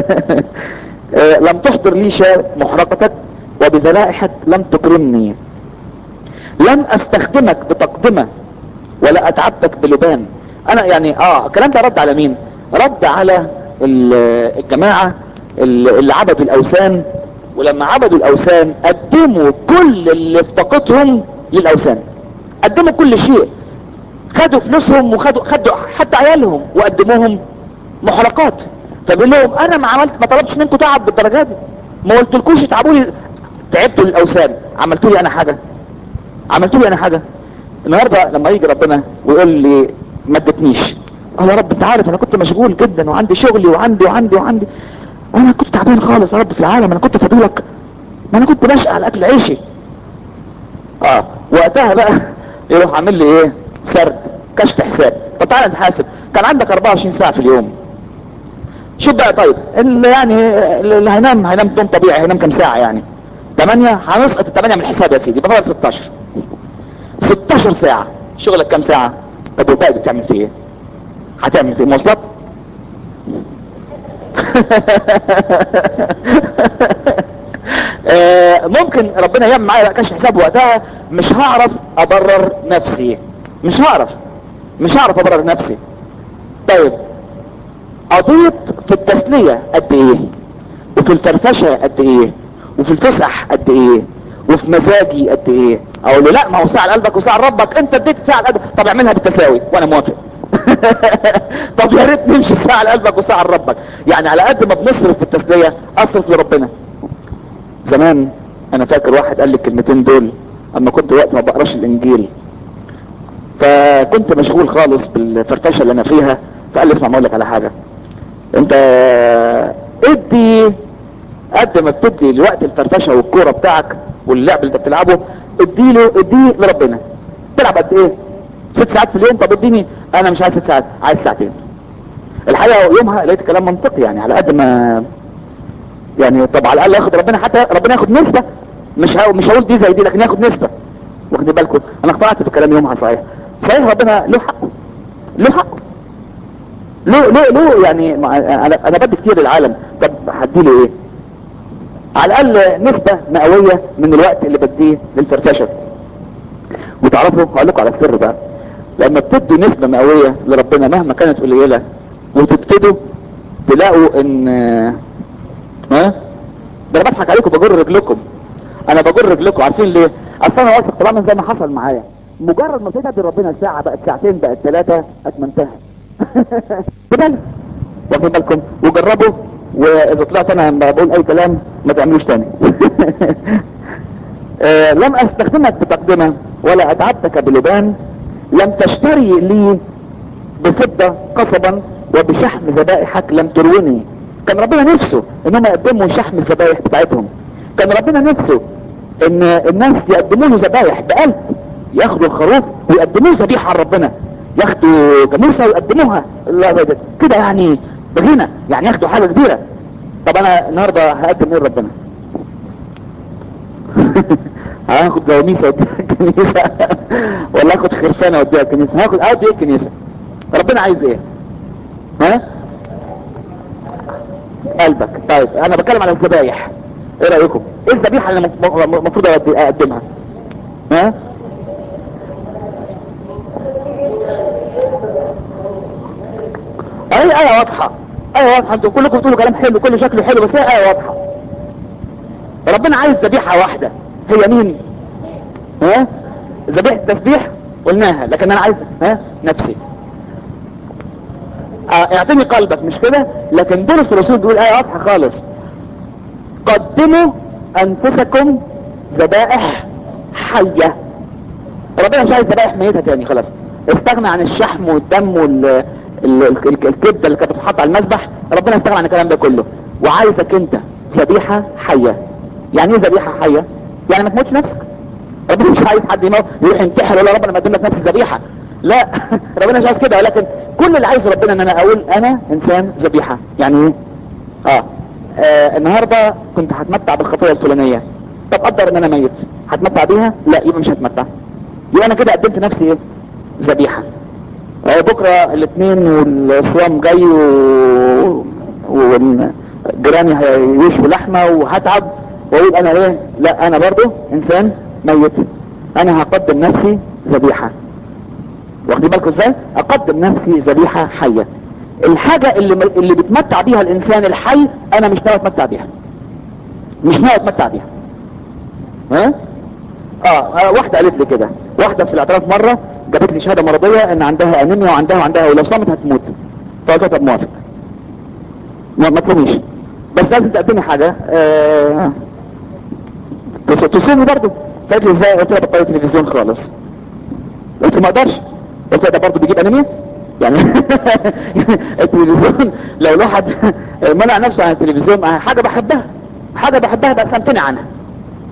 لم تحضر لي شاة محرقتك وبذبائحك لم تكرمني لم استخدمك بتقدمة ولا اتعبتك بلبان انا يعني اه الكلام ده رد على مين رد على الجماعة اللي عبدوا الاوثان ولما عبدوا الاوثان قدموا كل اللي في طاقتهم للاوثان قدموا كل شيء خدوا فلوسهم وخدوا خدوا حتى عيالهم وقدموهم محرقات فبيقول لهم انا ما عملت ما طلبتش منكم تعب بالدرجه دي ما قلتلكوش تعبوا لي تعبتوا للاوثان عملتوا لي انا حاجه عملتوا لي انا حاجه النهارده لما يجي ربنا ويقول لي ما ادتنيش اه يا رب انت عارف انا كنت مشغول جدا وعندي شغلي وعندي وعندي وعندي وانا كنت تعبان خالص يا رب في العالم انا كنت فاضلك ما انا كنت بشقى على اكل عيشي اه وقتها بقى يروح عامل لي ايه سرد كشف حساب طب تعالى نتحاسب كان عندك 24 ساعه في اليوم شوف بقى طيب اللي يعني اللي هينام هينام نوم طبيعي هينام كام ساعه يعني 8 هنسقط الثمانية من الحساب يا سيدي يبقى فاضل 16 16 ساعه شغلك كام ساعه طب والباقي ده بتعمل فيه ايه هتعمل فيه مواصلات آه، ممكن ربنا يعمل معايا بقى كشف حساب وقتها مش هعرف ابرر نفسي مش هعرف مش هعرف ابرر نفسي طيب قضيت في التسلية قد ايه وفي الفرفشة قد ايه وفي الفسح قد ايه وفي مزاجي قد ايه اقول له لا ما هو ساعة لقلبك وساعة لربك انت اديت ساعة لقلبك طب اعملها بالتساوي وانا موافق طب يا ريت نمشي ساعة لقلبك وساعة لربك يعني على قد ما بنصرف في التسلية اصرف لربنا زمان انا فاكر واحد قال لي الكلمتين دول اما كنت وقت ما بقراش الانجيل فكنت مشغول خالص بالفرفشه اللي انا فيها فقال لي اسمع ما اقول لك على حاجه انت ادي قد ما بتدي لوقت الفرفشه والكوره بتاعك واللعب اللي انت بتلعبه اديله اديه لربنا تلعب قد ايه ست ساعات في اليوم طب اديني انا مش عايز ست ساعات عايز ساعتين الحقيقه يومها لقيت كلام منطقي يعني على قد ما يعني طب على الاقل ياخد ربنا حتى ربنا ياخد نسبه مش هقول مش هقول دي زي دي لكن ياخد نسبه واخدين بالكم انا اقتنعت بالكلام يومها صحيح صحيح ربنا له حقه له حقه له له له يعني مع- انا انا بدي كتير للعالم طب هديله ايه على الاقل نسبه مئويه من الوقت اللي بديه للفرفشه وتعرفوا هقول لكم على السر بقى لما بتدوا نسبه مئويه لربنا مهما كانت قليله وتبتدوا تلاقوا ان ها ده انا بضحك عليكم بجر رجلكم انا بجر رجلكم عارفين ليه اصل انا واثق طبعا زي ما حصل معايا مجرد ما ابتديت ادي ربنا ساعه بقت ساعتين بقت ثلاثه اتمنتها كده واخدين بالكم وجربوا واذا طلعت انا لما بقول اي كلام ما تعملوش تاني آه لم استخدمك بتقدمه ولا اتعبتك بلبان لم تشتري لي بفضة قصبا وبشحم ذبائحك لم تروني كان ربنا نفسه انهم يقدموا شحم الذبائح بتاعتهم كان ربنا نفسه ان الناس يقدموا له ذبائح بقلب ياخدوا الخروف ويقدموه ذبيحه على ربنا ياخدوا جاموسه ويقدموها لا ده- ده- كده يعني بغنى يعني ياخدوا حاجه كبيره طب انا النهارده هقدم ايه لربنا هاخد جواميسه وديها الكنيسه ولا اخد خرفانه وديها الكنيسه هاخد اودي ايه الكنيسه ربنا عايز ايه ها قلبك طيب انا بتكلم على الذبايح ايه رايكم ايه الذبيحه اللي الم- المفروض أودي- اقدمها ها اي ايه واضحه ايه واضحه انتوا كلكم بتقولوا كلام حلو كل شكله حلو بس هي ايه واضحه ربنا عايز ذبيحه واحده هي مين ها ذبيحه تسبيح قلناها لكن انا عايز ها نفسي آه، اعطيني قلبك مش كده لكن بولس الرسول بيقول ايه واضحه خالص قدموا انفسكم ذبائح حيه ربنا مش عايز ذبائح ميته تاني خلاص استغنى عن الشحم والدم وال ال- ال- الكبده اللي كانت بتتحط على المذبح ربنا استغنى عن الكلام ده كله وعايزك انت ذبيحه حيه يعني ايه ذبيحه حيه يعني ما تموتش نفسك ربنا مش عايز حد يموت يروح ينتحر ولا ربنا مقدم لك نفس الذبيحه لا ربنا مش عايز كده ولكن كل اللي عايزه ربنا ان انا اقول انا انسان ذبيحه يعني ايه اه, آه النهارده كنت هتمتع بالخطيه الفلانيه طب قدر ان انا ميت هتمتع بيها لا يبقى مش هتمتع يبقى انا كده قدمت نفسي ايه ذبيحه آه بكره الاثنين والصيام جاي و... وجيراني هيشوا لحمه وهتعب واقول انا ايه لا انا برضو انسان ميت انا هقدم نفسي ذبيحه واخدين بالكم ازاي اقدم نفسي ذبيحه حيه الحاجه اللي اللي بيتمتع بيها الانسان الحي انا مش ناوي اتمتع بيها مش ناوي اتمتع بيها ها آه, اه واحده قالت لي كده واحده في الاعتراف مره جابت لي شهاده مرضيه ان عندها انيميا وعندها وعندها ولو صامت هتموت فقلت لها طب موافق ما, ما تصوميش بس لازم تقدمي حاجه آه تص- تصومي برضه فقالت لي ازاي قلت لها بطلي تلفزيون خالص قلت ما اقدرش قلت لها ده برضه بيجيب انيميا يعني التلفزيون لو الواحد منع نفسه عن التلفزيون حاجه بحبها حاجه بحبها بس امتنع عنها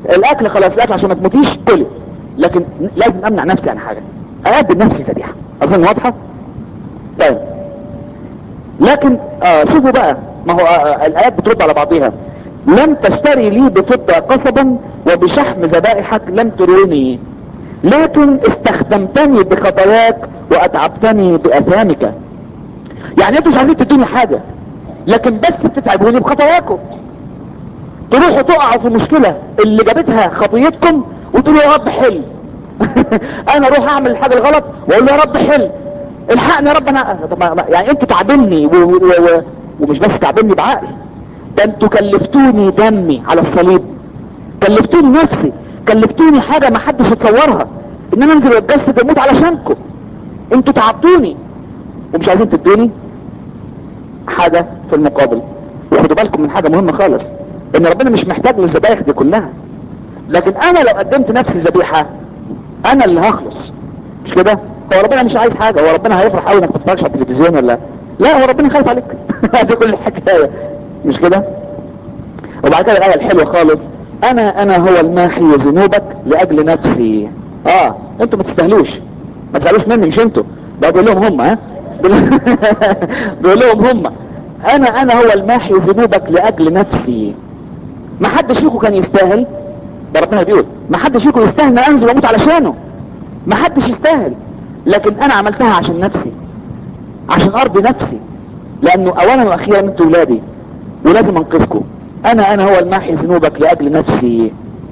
الاكل خلاص الاكل عشان ما تموتيش كلي لكن لازم امنع نفسي عن حاجه اقدم نفسي ذبيحه اظن واضحه طيب لكن آه شوفوا بقى ما هو آه الايات بترد على بعضها لم تشتري لي بفضة قصبا وبشحم ذبائحك لم تروني لكن استخدمتني بخطاياك واتعبتني باثامك يعني انتوا مش عايزين تدوني حاجة لكن بس بتتعبوني بخطاياكم تروحوا تقعوا في مشكلة اللي جابتها خطيتكم وتقولوا يا رب حل انا اروح اعمل الحاجة الغلط واقول له يا رب حل الحقني يا رب انا طب ما- يعني انتوا تعبني و... و... و... ومش بس تعبني بعقلي ده انتوا كلفتوني دمي على الصليب كلفتوني نفسي كلفتوني حاجة ما حدش يتصورها ان انا انزل واتجسد واموت علشانكم انتوا تعبتوني ومش عايزين تدوني حاجة في المقابل وخدوا بالكم من حاجة مهمة خالص ان ربنا مش محتاج للذبايح دي كلها لكن انا لو قدمت نفسي ذبيحة انا اللي هخلص مش كده هو ربنا مش عايز حاجة هو ربنا هيفرح قوي انك ما تتفرجش على التلفزيون ولا لا هو ربنا خايف عليك دي كل الحكاية مش كده وبعد كده الآية الحلوة خالص انا انا هو الماحي ذنوبك لاجل نفسي اه انتوا ما تستاهلوش ما تزعلوش مني مش انتوا ده بقول لهم هم ها بيقول لهم هم انا انا هو الماحي ذنوبك لاجل نفسي ما حدش فيكم كان يستاهل ده ربنا بيقول ما حدش فيكم يستاهل ان انزل واموت علشانه ما حدش يستاهل لكن انا عملتها عشان نفسي عشان ارضي نفسي لانه اولا واخيرا انتوا ولادي ولازم انقذكم انا انا هو الماحي ذنوبك لاجل نفسي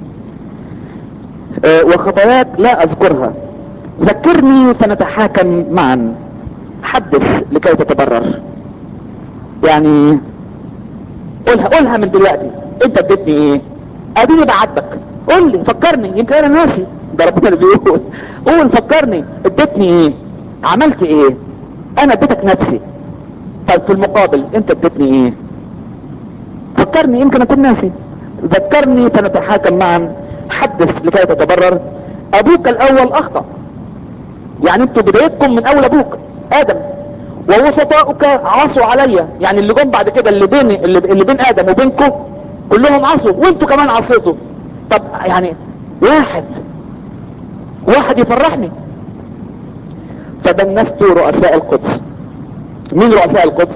آه، وخطاياك لا اذكرها ذكرني فنتحاكم معا حدث لكي تتبرر يعني قولها قولها من دلوقتي انت اديتني ايه اديني بعاتبك قول لي فكرني يمكن انا ناسي ده ربنا اللي بيقول قول فكرني اديتني ايه عملت ايه انا اديتك نفسي طيب في المقابل انت اديتني ايه فكرني يمكن اكون ناسي ذكرني فنتحاكم معا حدث لكي تتبرر ابوك الاول اخطأ يعني انتوا بدايتكم من اول ابوك ادم ووسطاؤك عصوا عليا يعني اللي جم بعد كده اللي بين اللي, اللي بين ادم وبينكم كلهم عصوا وانتوا كمان عصيتوا طب يعني واحد واحد يفرحني فدنست رؤساء القدس مين رؤساء القدس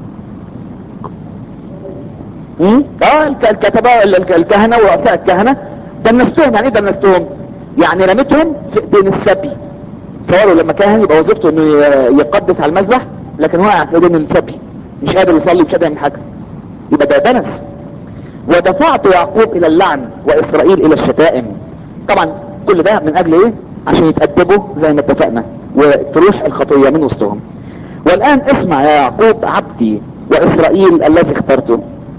مم؟ اه الك- الكتبة ال- الك- الكهنة ورؤساء الكهنة دنستهم يعني ايه دنستهم يعني رميتهم في ايدين السبي تصوروا لما كاهن يبقى وظيفته انه ي- يقدس على المذبح لكن واقع في ايدين السبي مش قادر يصلي مش قادر يعمل حاجه يبقى ده دنس ودفعت يعقوب الى اللعن واسرائيل الى الشتائم طبعا كل ده من اجل ايه عشان يتأدبوا زي ما اتفقنا وتروح الخطية من وسطهم والان اسمع يا يعقوب عبدي واسرائيل الذي اخترته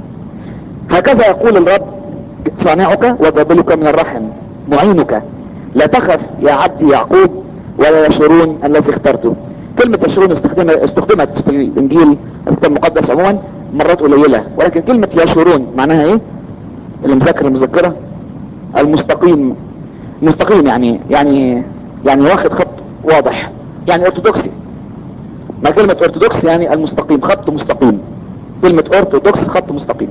هكذا يقول الرب صانعك وجابلك من الرحم معينك لا تخف يا عبدي يعقوب ولا يشورون الذي اخترته كلمة يشورون استخدمت, استخدمت في الانجيل الكتاب المقدس عموما مرات قليلة ولكن كلمة يشورون معناها ايه اللي مذاكر المذكرة المستقيم مستقيم يعني يعني يعني واخد خط واضح يعني ارثوذكسي ما كلمة ارثوذكس يعني المستقيم خط مستقيم كلمة ارثوذكس خط مستقيم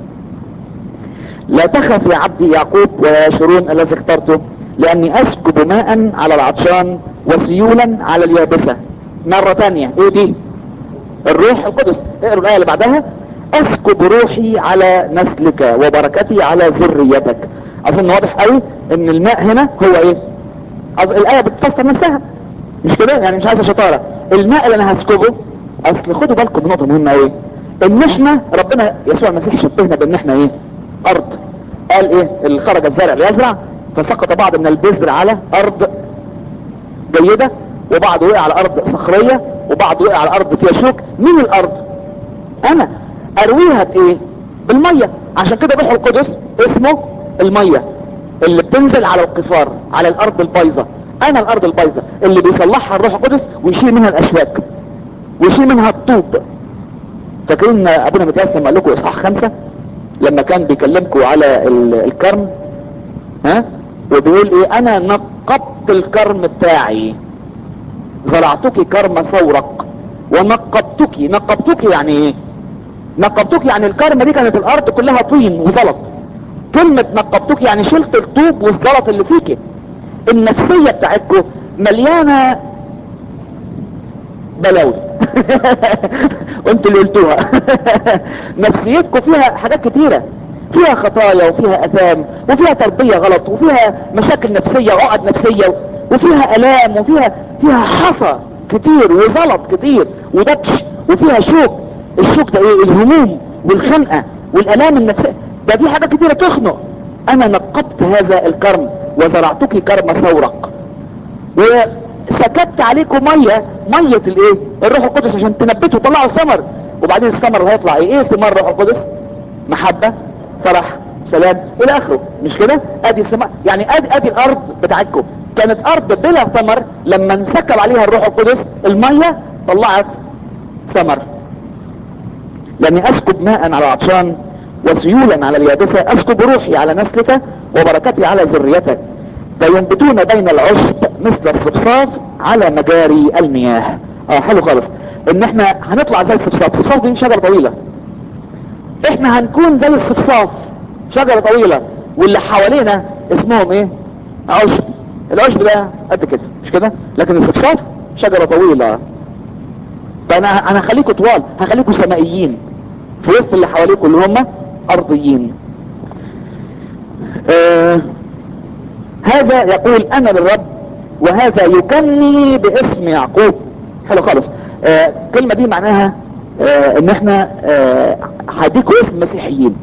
لا تخف يا عبدي يعقوب ولا يشرون الذي اخترته لاني اسكب ماء على العطشان وسيولا على اليابسة مرة تانية ايه دي الروح القدس اقروا الايه اللي بعدها اسكب روحي على نسلك وبركتي على ذريتك اظن واضح قوي ان الماء هنا هو ايه أظ... الايه بتفسر نفسها مش كده يعني مش عايزه شطاره الماء اللي انا هسكبه اصل خدوا بالكم بنقطه مهمه ايه ان احنا ربنا يسوع المسيح شبهنا بان احنا ايه ارض قال ايه اللي خرج الزرع ليزرع فسقط بعض من البذر على ارض جيدة وبعض وقع على ارض صخرية وبعض وقع على ارض فيها شوك مين الارض انا ارويها بايه بالمية عشان كده روح القدس اسمه المية اللي بتنزل على القفار على الارض البايظة انا الارض البايظة اللي بيصلحها الروح القدس ويشيل منها الاشواك ويشيل منها الطوب فاكرين ابونا متيسم قال لكم اصحاح خمسة لما كان بيكلمكم على ال- الكرم ها وبيقول ايه انا نقبت الكرم بتاعي زرعتك كرم ثورق ونقبتك نقبتك يعني ايه نقبتك يعني الكرمة دي كانت الارض كلها طين وزلط كلمة نقبتك يعني شلت الطوب والزلط اللي فيك النفسية بتاعتكم مليانة بلاوي وانتوا اللي قلتوها نفسيتكم فيها حاجات كتيرة فيها خطايا وفيها اثام وفيها تربية غلط وفيها مشاكل نفسية وعقد نفسية وفيها الام وفيها فيها حصى كتير وزلط كتير ودبش وفيها شوك الشوك ده ايه الهموم والخنقة والالام النفسية ده دي حاجات كتيرة تخنق انا نقبت هذا الكرم وزرعتك كرم ثورق وسكبت عليكم مية مية الايه الروح القدس عشان تنبتوا طلعوا ثمر وبعدين الثمر هيطلع ايه ايه ثمار الروح القدس محبة فرح سلام الى اخره مش كده ادي سما يعني ادي ادي الارض بتاعتكم كانت ارض بلا ثمر لما انسكب عليها الروح القدس المية طلعت ثمر لاني اسكب ماء على العطشان وسيولا على اليابسة اسكب روحي على نسلك وبركتي على ذريتك فينبتون بين العشب مثل الصفصاف على مجاري المياه اه حلو خالص ان احنا هنطلع زي الصفصاف الصفصاف دي شجرة طويلة احنا هنكون زي الصفصاف شجرة طويلة واللي حوالينا اسمهم ايه عشب العشب ده قد كده مش كده لكن الصفصاف شجرة طويلة فانا انا هخليكم طوال هخليكم سمائيين في وسط اللي حواليكم اللي هم ارضيين آه هذا يقول انا للرب وهذا يكني باسم يعقوب حلو خالص آه الكلمة دي معناها آه ان احنا آه هديكوا اسم مسيحيين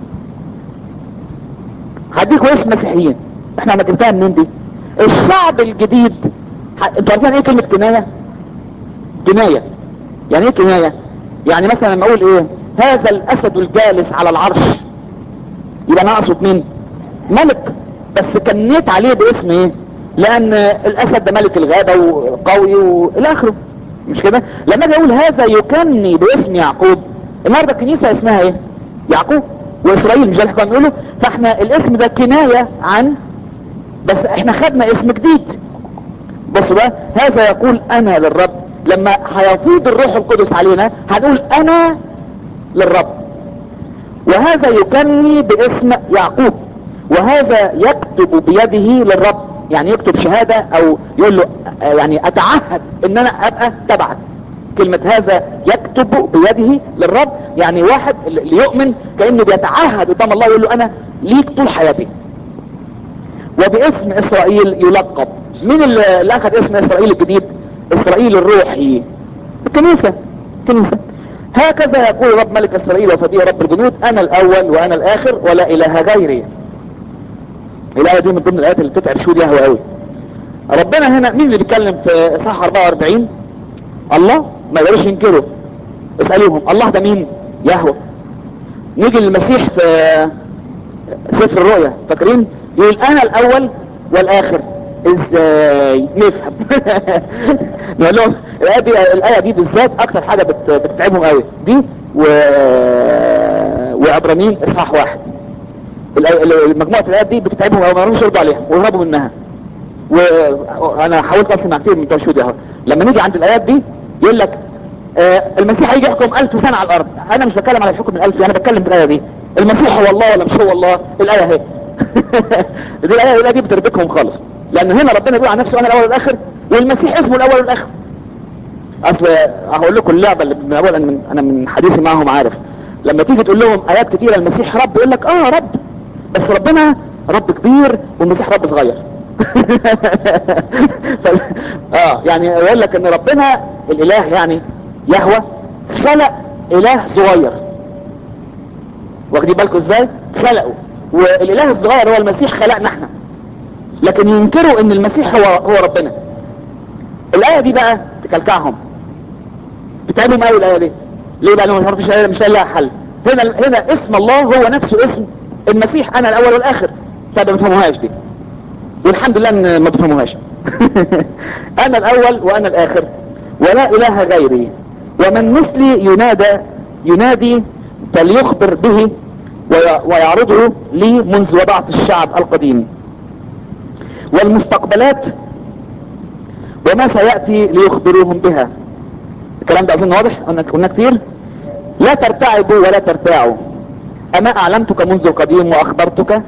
هديكوا اسم مسيحيين احنا ما جبتها منين دي الشعب الجديد ح... انتوا عارفين ايه كلمة كناية كناية يعني ايه كناية يعني مثلا لما اقول ايه هذا الاسد الجالس على العرش يبقى انا اقصد مين ملك بس كنيت عليه باسم ايه لان الاسد ده ملك الغابة وقوي والى اخره مش كده لما اجي اقول هذا يكني باسم يعقوب النهارده الكنيسة اسمها ايه يعقوب واسرائيل مش ده اللي كانوا بنقوله فاحنا الاسم ده كناية عن بس احنا خدنا اسم جديد بصوا بقى هذا يقول انا للرب لما هيفيض الروح القدس علينا هنقول انا للرب وهذا يكني باسم يعقوب وهذا يكتب بيده للرب يعني يكتب شهادة او يقول له يعني اتعهد ان انا ابقى تبعك كلمة هذا يكتب بيده للرب يعني واحد اللي يؤمن كأنه بيتعهد قدام الله يقول له انا ليك طول حياتي وباسم اسرائيل يلقب مين اللي اخذ اسم اسرائيل الجديد اسرائيل الروحي الكنيسة الكنيسة هكذا يقول رب ملك اسرائيل وفديه رب الجنود انا الاول وانا الاخر ولا اله غيري الايه دي من ضمن الايات اللي بتتعب شو يهوى قوي ربنا هنا مين اللي بيتكلم في صح 44 الله ما يقدرش ينكره اسالوهم الله ده مين يهوى نيجي للمسيح في سفر الرؤيا فاكرين يقول انا الاول والاخر ازاي نفهم نقول لهم الايه دي الايه دي بالذات اكتر حاجه بت... بتتعبهم قوي دي و وعبرانيين اصحاح واحد مجموعه الايات دي بتتعبهم قوي ما يعرفوش يردوا عليها ويهربوا منها وانا حاولت اصل مع كتير من بتوع الشهود اهو لما نيجي عند الايات دي يقول لك آه المسيح هيجي يحكم ألف سنة على الأرض أنا مش بتكلم على الحكم الألفي أنا بتكلم في الآية دي المسيح هو الله ولا مش هو الله الآية اهي دي الآية الآية دي بتربكهم خالص لأن هنا ربنا يقول عن نفسه أنا الأول والآخر والمسيح اسمه الأول والآخر أصل هقول لكم اللعبة اللي من أول أنا من, أنا من حديثي معهم عارف لما تيجي تقول لهم آيات كتيرة المسيح رب يقول لك آه رب بس ربنا رب كبير والمسيح رب صغير ف... اه يعني يقول لك ان ربنا الاله يعني يهوى خلق اله صغير واخدين بالكم ازاي خلقه والاله الصغير هو المسيح خلقنا احنا لكن ينكروا ان المسيح هو هو ربنا الايه دي بقى تكلكعهم بتعبهم قوي الايه دي ليه بقى لهم مش مش لها حل هنا هنا اسم الله هو نفسه اسم المسيح انا الاول والاخر طب ما تفهموهاش دي والحمد لله ان ما تفهموهاش انا الاول وانا الاخر ولا اله غيري ومن مثلي ينادى ينادي فليخبر به ويعرضه لي منذ وضعت الشعب القديم والمستقبلات وما سيأتي ليخبروهم بها الكلام ده اظن واضح قلنا كتير لا ترتعبوا ولا ترتاعوا اما اعلمتك منذ القديم واخبرتك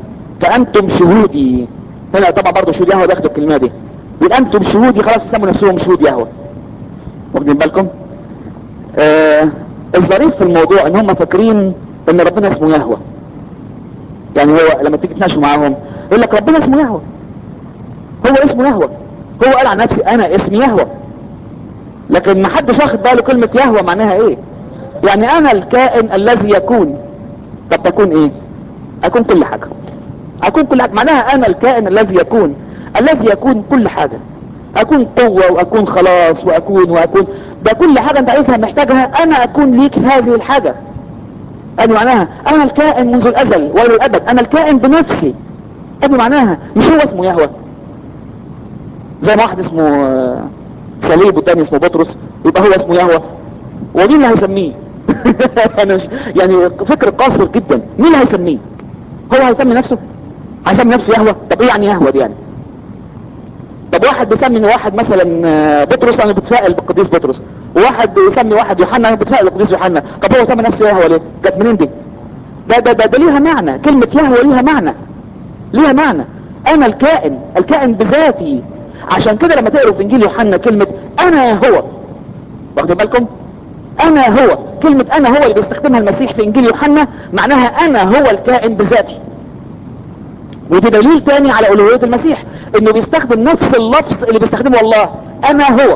فانتم شهودي هنا طبعا برضه شهود يهوه بياخدوا الكلمه دي يقول انتم شهودي خلاص يسموا نفسهم شهود يهوه واخدين بالكم آه الظريف في الموضوع ان هم فاكرين ان ربنا اسمه يهوه يعني هو لما تيجي تناقشوا معاهم يقول لك ربنا اسمه يهوه هو اسمه يهوه هو قال عن نفسي انا اسمي يهوه لكن ما حدش واخد باله كلمه يهوه معناها ايه يعني انا الكائن الذي يكون طب تكون ايه اكون كل حاجه اكون كل حاجه معناها انا الكائن الذي يكون الذي يكون كل حاجه اكون قوة واكون خلاص واكون واكون ده كل حاجة انت عايزها محتاجها انا اكون ليك هذه الحاجة ادي معناها انا الكائن منذ الازل والى الابد انا الكائن بنفسي ادي معناها مش هو اسمه يهوه زي ما واحد اسمه آه، صليب والتاني اسمه بطرس يبقى هو اسمه يهوه ومين اللي هيسميه يعني مش يعني فكر قاصر جدا مين اللي هيسميه هو هيسمي نفسه هيسمي نفسه يهوه طب ايه يعني يهوه دي يعني طب واحد بيسمي واحد مثلا آه، بطرس انا بتفائل بالقديس بطرس وواحد بيسمي واحد يوحنا انا بتفائل بالقديس يوحنا طب هو سمى نفسه يهوه ليه جت منين دي ده ده ده, ده ليها معنى كلمة يهوه ليها معنى ليها معنى انا الكائن الكائن بذاتي عشان كده لما تقروا في انجيل يوحنا كلمة انا هو واخدين بالكم انا هو كلمة انا هو اللي بيستخدمها المسيح في انجيل يوحنا معناها انا هو الكائن بذاتي ودي دليل تاني على الوهية المسيح انه بيستخدم نفس اللفظ اللي بيستخدمه الله انا هو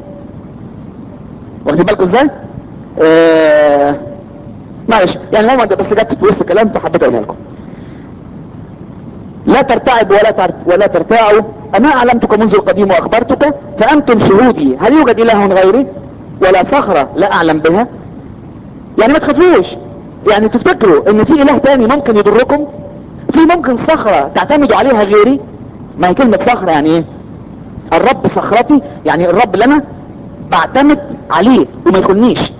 واخدين بالكم ازاي آه معلش يعني المهم ده بس جت في وسط الكلام فحبيت اقولها لكم لا ترتعب ولا تر... ولا ترتاعوا انا اعلمتك منذ القديم واخبرتك فانتم شهودي هل يوجد اله غيري ولا صخرة لا اعلم بها يعني ما تخافوش يعني تفتكروا ان في اله تاني ممكن يضركم في ممكن صخرة تعتمدوا عليها غيري ما هي كلمة صخرة يعني ايه الرب صخرتي يعني الرب اللي انا بعتمد عليه وما يخلنيش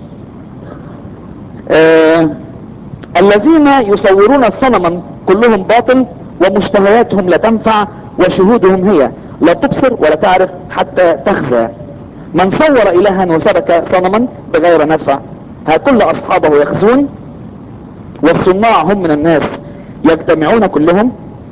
آه الذين يصورون صنما كلهم باطل ومشتهياتهم لا تنفع وشهودهم هي لا تبصر ولا تعرف حتى تخزى من صور الها وسبك صنما بغير نفع ها كل اصحابه يخزون والصناع هم من الناس يجتمعون كلهم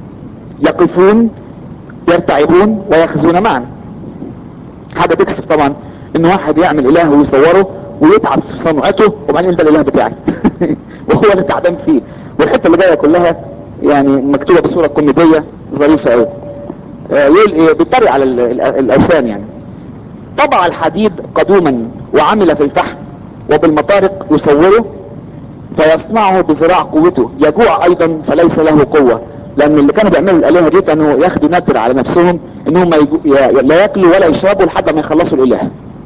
يقفون يرتعبون ويخزون معا حاجة تكسف طبعا ان واحد يعمل اله ويصوره ويتعب في صنعته وبعدين ده الاله بتاعي وهو اللي تعبان فيه والحته اللي جايه كلها يعني مكتوبه بصوره كوميديه ظريفه قوي يقول ايه بيتريق على ال- ال- الاوثان يعني طبع الحديد قدوما وعمل في الفحم وبالمطارق يصوره فيصنعه بذراع قوته يجوع ايضا فليس له قوة لان اللي كانوا بيعملوا الالهة دي كانوا ياخدوا ندر على نفسهم انهم يجو... ي... لا ياكلوا ولا يشربوا لحد ما يخلصوا الاله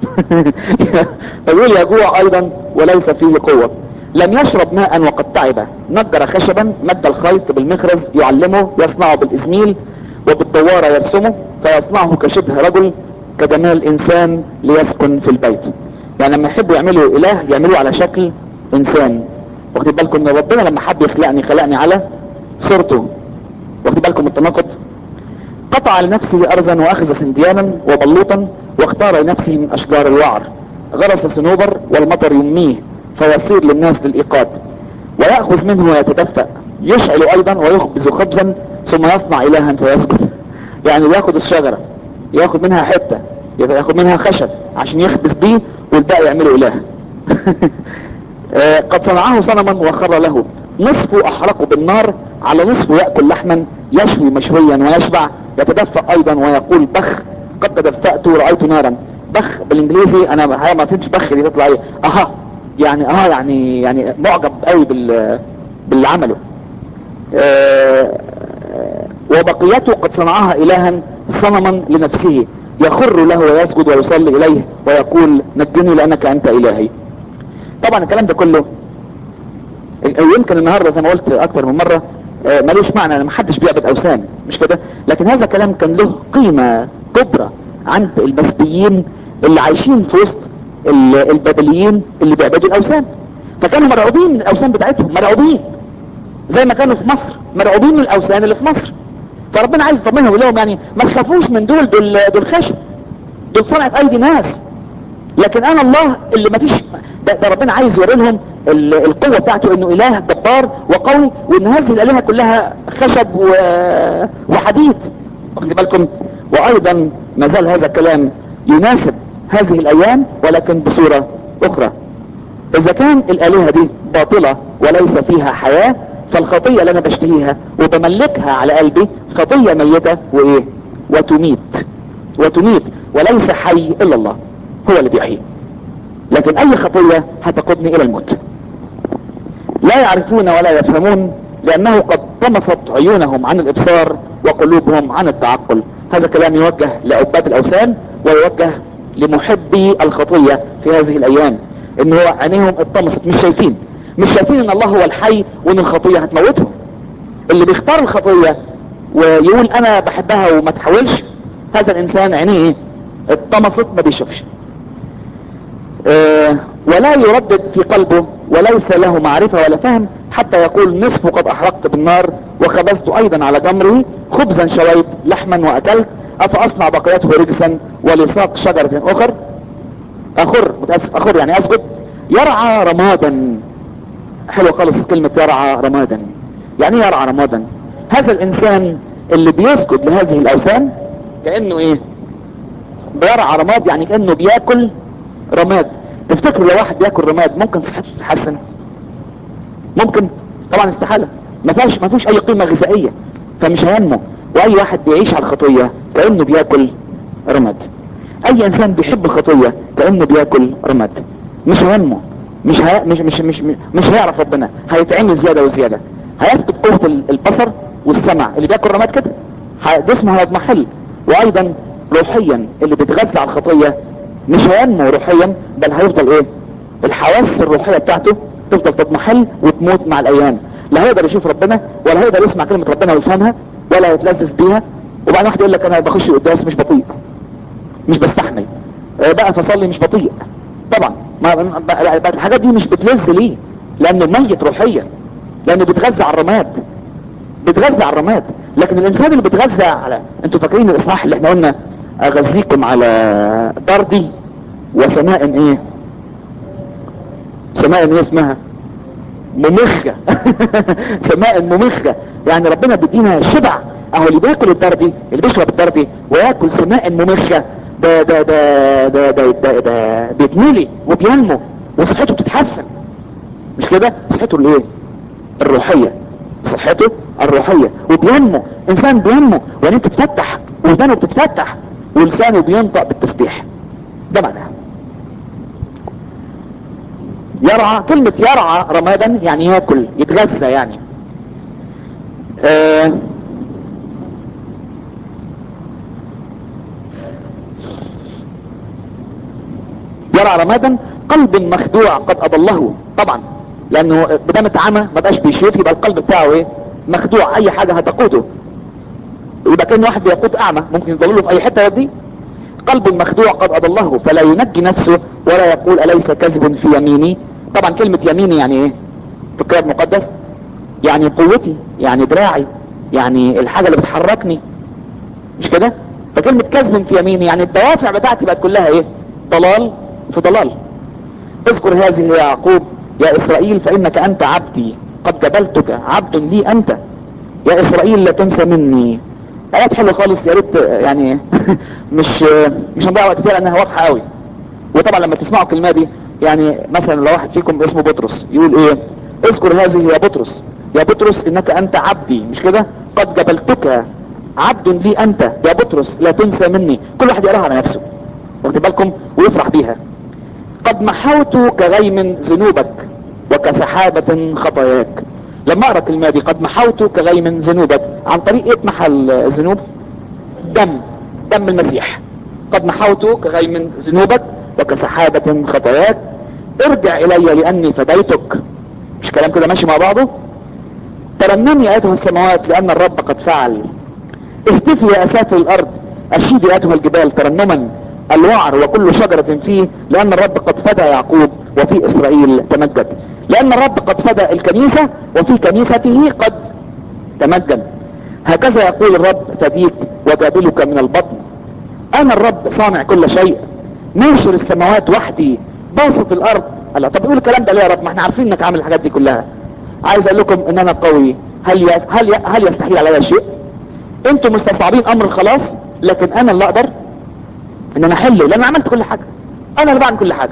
فيقول يجوع ايضا وليس فيه قوة لم يشرب ماء وقد تعب نجر خشبا مد الخيط بالمخرز يعلمه يصنعه بالازميل وبالدوارة يرسمه فيصنعه كشبه رجل كجمال انسان ليسكن في البيت يعني لما يحبوا يعملوا اله يعملوه على شكل انسان واخدين بالكم ان ربنا لما حب يخلقني خلقني على صورته واخدين بالكم من التناقض قطع لنفسه ارزا واخذ سنديانا وبلوطا واختار لنفسه من اشجار الوعر غرس صنوبر والمطر يميه فيصير للناس للايقاد ويأخذ منه ويتدفأ يشعل ايضا ويخبز خبزا ثم يصنع الها فيسجد يعني بياخد الشجرة ياخد منها حتة ياخد منها خشب عشان يخبز بيه والباقي يعمله اله آه، قد صنعه صنما وخر له نصفه احرقه بالنار على نصفه يأكل لحما يشوي مشويا ويشبع يتدفأ ايضا ويقول بخ قد تدفأت ورأيت نارا بخ بالانجليزي انا ما ما فهمتش بخ دي تطلع ايه اها يعني اه يعني يعني معجب قوي بال باللي عمله آه، وبقيته قد صنعها الها صنما لنفسه يخر له ويسجد ويصلي اليه ويقول نجني لانك انت الهي طبعا الكلام ده كله يمكن النهارده زي ما قلت اكتر من مره آه، ملوش معنى ان محدش بيعبد اوثان مش كده لكن هذا كلام كان له قيمه كبرى عند المسبيين اللي عايشين في وسط ال- البابليين اللي بيعبدوا الاوثان فكانوا مرعوبين من الاوثان بتاعتهم مرعوبين زي ما كانوا في مصر مرعوبين من الاوثان اللي في مصر فربنا عايز يطمنهم يقول لهم يعني ما تخافوش من دول دول دول خشب دول صنعة ايدي ناس لكن انا الله اللي ما فيش ده, ده ربنا عايز يوري لهم ال- القوة بتاعته انه اله جبار وقوي وان هذه الالهة كلها خشب و... وحديد واخد بالكم وايضا ما زال هذا الكلام يناسب هذه الايام ولكن بصورة اخرى اذا كان الالهة دي باطلة وليس فيها حياة فالخطية اللي انا بشتهيها وبملكها على قلبي خطية ميتة وايه وتميت وتميت وليس حي الا الله هو اللي بيحيي لكن اي خطية هتقودني الى الموت لا يعرفون ولا يفهمون لانه قد طمست عيونهم عن الابصار وقلوبهم عن التعقل هذا كلام يوجه لعباد الاوثان ويوجه لمحبي الخطية في هذه الايام ان هو عينيهم اتطمست مش شايفين مش شايفين ان الله هو الحي وان الخطية هتموتهم اللي بيختار الخطية ويقول انا بحبها وما تحاولش هذا الانسان عينيه ايه اتطمست ما بيشوفش آه، ولا يردد في قلبه وليس له معرفة ولا فهم حتى يقول نصف قد احرقت بالنار وخبزت ايضا على جمره خبزا شويت لحما واكلت افاصنع بقيته رجسا ولساق شجرة اخر اخر متأسف اخر يعني اسكت يرعى رمادا حلوة خالص كلمة يرعى رمادا يعني ايه يرعى رمادا هذا الانسان اللي بيسجد لهذه الاوثان كأنه ايه بيرعى رماد يعني كأنه بياكل رماد تفتكروا لو واحد بياكل رماد ممكن صحته تتحسن ممكن طبعا استحالة ما فيهاش ما فيش اي قيمة غذائية فمش هينمو واي واحد بيعيش على الخطية كأنه بياكل رماد اي انسان بيحب الخطية كأنه بياكل رماد مش هينمو مش هي... مش مش مش مش هيعرف ربنا هيتعمل زيادة وزيادة هيفقد قوة ال- البصر والسمع اللي بياكل رماد كده ه- جسمه هيضمحل وايضا روحيا اللي بيتغذى على الخطية مش هينمو روحيا بل هيفضل ايه الحواس الروحية بتاعته تفضل تضمحل وتموت مع الايام لا هيقدر يشوف ربنا ولا هيقدر يسمع كلمة ربنا ويفهمها ولا هيتلذذ بيها وبعدين واحد يقول لك انا بخش القداس مش بطيء مش بستحمل آه، بقى فصلي مش بطيء طبعا ما ما- بقى بقى الحاجات دي مش بتلذ ليه لانه ميت روحيا لانه بيتغذى على الرماد بيتغذى على الرماد لكن الانسان اللي بيتغذى على انتوا فاكرين الاصحاح اللي احنا قلنا اغذيكم على دردي وسماء ايه سماء ايه اسمها ممخة سماء ممخة يعني ربنا بيدينا شبع اهو اللي بياكل الدردي اللي بيشرب الدردي وياكل سماء ممخة ده ده ده ده ده, ده, ده بيتملي وبينمو وصحته بتتحسن مش كده صحته الايه الروحية صحته الروحية وبينمو انسان بينمو وعينيه بتتفتح ودانه بتتفتح ولسانه بينطق بالتسبيح ده معناها يرعى كلمة يرعى رمادا يعني ياكل يتغذى يعني آه يرعى رمادا قلب مخدوع قد اضله طبعا لانه بدام اتعمى ما بقاش بيشوف يبقى القلب بتاعه ايه مخدوع اي حاجة هتقوده يبقى كان واحد بيقود اعمى ممكن يضلله في اي حتة يوديه قلب مخدوع قد اضله فلا ينجي نفسه ولا يقول اليس كذب في يميني طبعا كلمة يميني يعني ايه في الكتاب المقدس يعني قوتي يعني دراعي يعني الحاجة اللي بتحركني مش كده فكلمة كذب في يميني يعني الدوافع بتاعتي بقت كلها ايه ضلال في ضلال اذكر هذه يا يعقوب يا اسرائيل فانك انت عبدي قد جبلتك عبد لي انت يا اسرائيل لا تنسى مني ايات حلوه خالص يا ريت يعني مش مش هنضيع وقت فيها لانها واضحه قوي وطبعا لما تسمعوا الكلمه دي يعني مثلا لو واحد فيكم اسمه بطرس يقول ايه اذكر هذه يا بطرس يا بطرس انك انت عبدي مش كده قد جبلتك عبد لي انت يا بطرس لا تنسى مني كل واحد يقراها على نفسه واخد بالكم ويفرح بيها قد محوت كغيم ذنوبك وكسحابة خطاياك لما اقرا الكلمه دي قد محوت كغيم ذنوبك عن طريق ايه محى الذنوب دم دم المسيح قد محوت كغيم ذنوبك وكسحابة خطاياك ارجع الي لاني فديتك مش كلام كده ماشي مع بعضه ترنمي ايتها السماوات لان الرب قد فعل اهتفي يا اسافل الارض اشيدي ايتها الجبال ترنما الوعر وكل شجرة فيه لان الرب قد فدى يعقوب وفي اسرائيل تمجد لان الرب قد فدى الكنيسة وفي كنيسته قد تمجد هكذا يقول الرب فديك وجابلك من البطن انا الرب صانع كل شيء ناشر السماوات وحدي باسط الارض الله طب يقول الكلام ده ليه يا رب ما احنا عارفين انك عامل الحاجات دي كلها عايز اقول لكم ان انا قوي هل يس هل ي... هل يستحيل علي شيء انتم مستصعبين امر الخلاص لكن انا اللي اقدر ان انا احله لان انا عملت كل حاجه انا اللي بعمل كل حاجه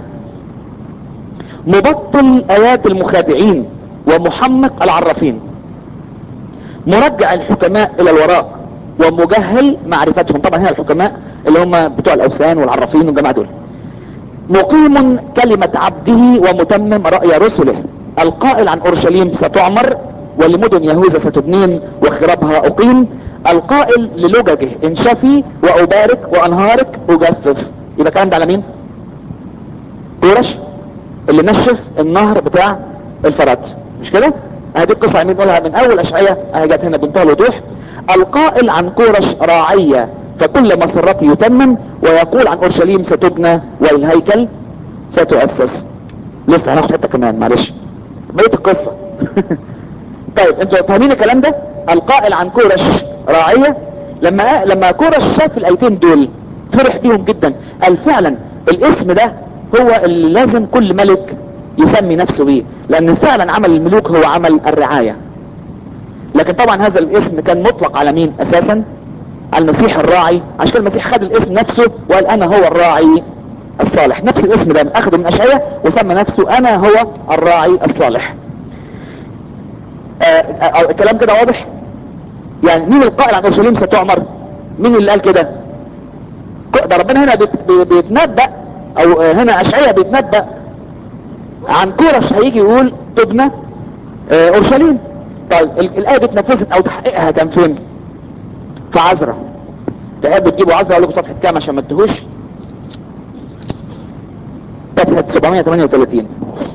مبطل ايات المخادعين ومحمق العرافين مرجع الحكماء الى الوراء ومجهل معرفتهم طبعا هنا الحكماء اللي هم بتوع الاوثان والعرافين والجماعه دول مقيم كلمة عبده ومتمم رأي رسله القائل عن اورشليم ستعمر ولمدن يهوذا ستبنين وخرابها اقيم القائل للججه انشفي وابارك وانهارك اجفف يبقى كلام ده على مين كورش اللي نشف النهر بتاع الفرات مش كده هذه القصة عمين نقولها من اول اشعية اهي جت هنا بمنتهى الوضوح القائل عن كورش راعية فكل مسرته يتمم ويقول عن اورشليم ستبنى والهيكل ستؤسس لسه هناخد حته كمان معلش بقيه القصه طيب انتوا فاهمين الكلام ده القائل عن كورش راعيه لما لما كورش شاف الايتين دول فرح بيهم جدا قال فعلا الاسم ده هو اللي لازم كل ملك يسمي نفسه بيه لان فعلا عمل الملوك هو عمل الرعايه لكن طبعا هذا الاسم كان مطلق على مين اساسا على المسيح الراعي عشان كده المسيح خد الاسم نفسه وقال انا هو الراعي الصالح نفس الاسم ده اخده من اشعياء وسمى نفسه انا هو الراعي الصالح آه آه الكلام كده واضح يعني مين القائل عن اورشليم ستعمر مين اللي قال كده ده ربنا هنا بيت بيتنبأ او هنا اشعياء بيتنبأ عن كورش هيجي يقول تبنى آه اورشليم طيب الايه دي اتنفذت او تحقيقها كان فين في عزرة تحب تجيبوا عزرة اقول لكم صفحة كام عشان ما تدهوش صفحة 738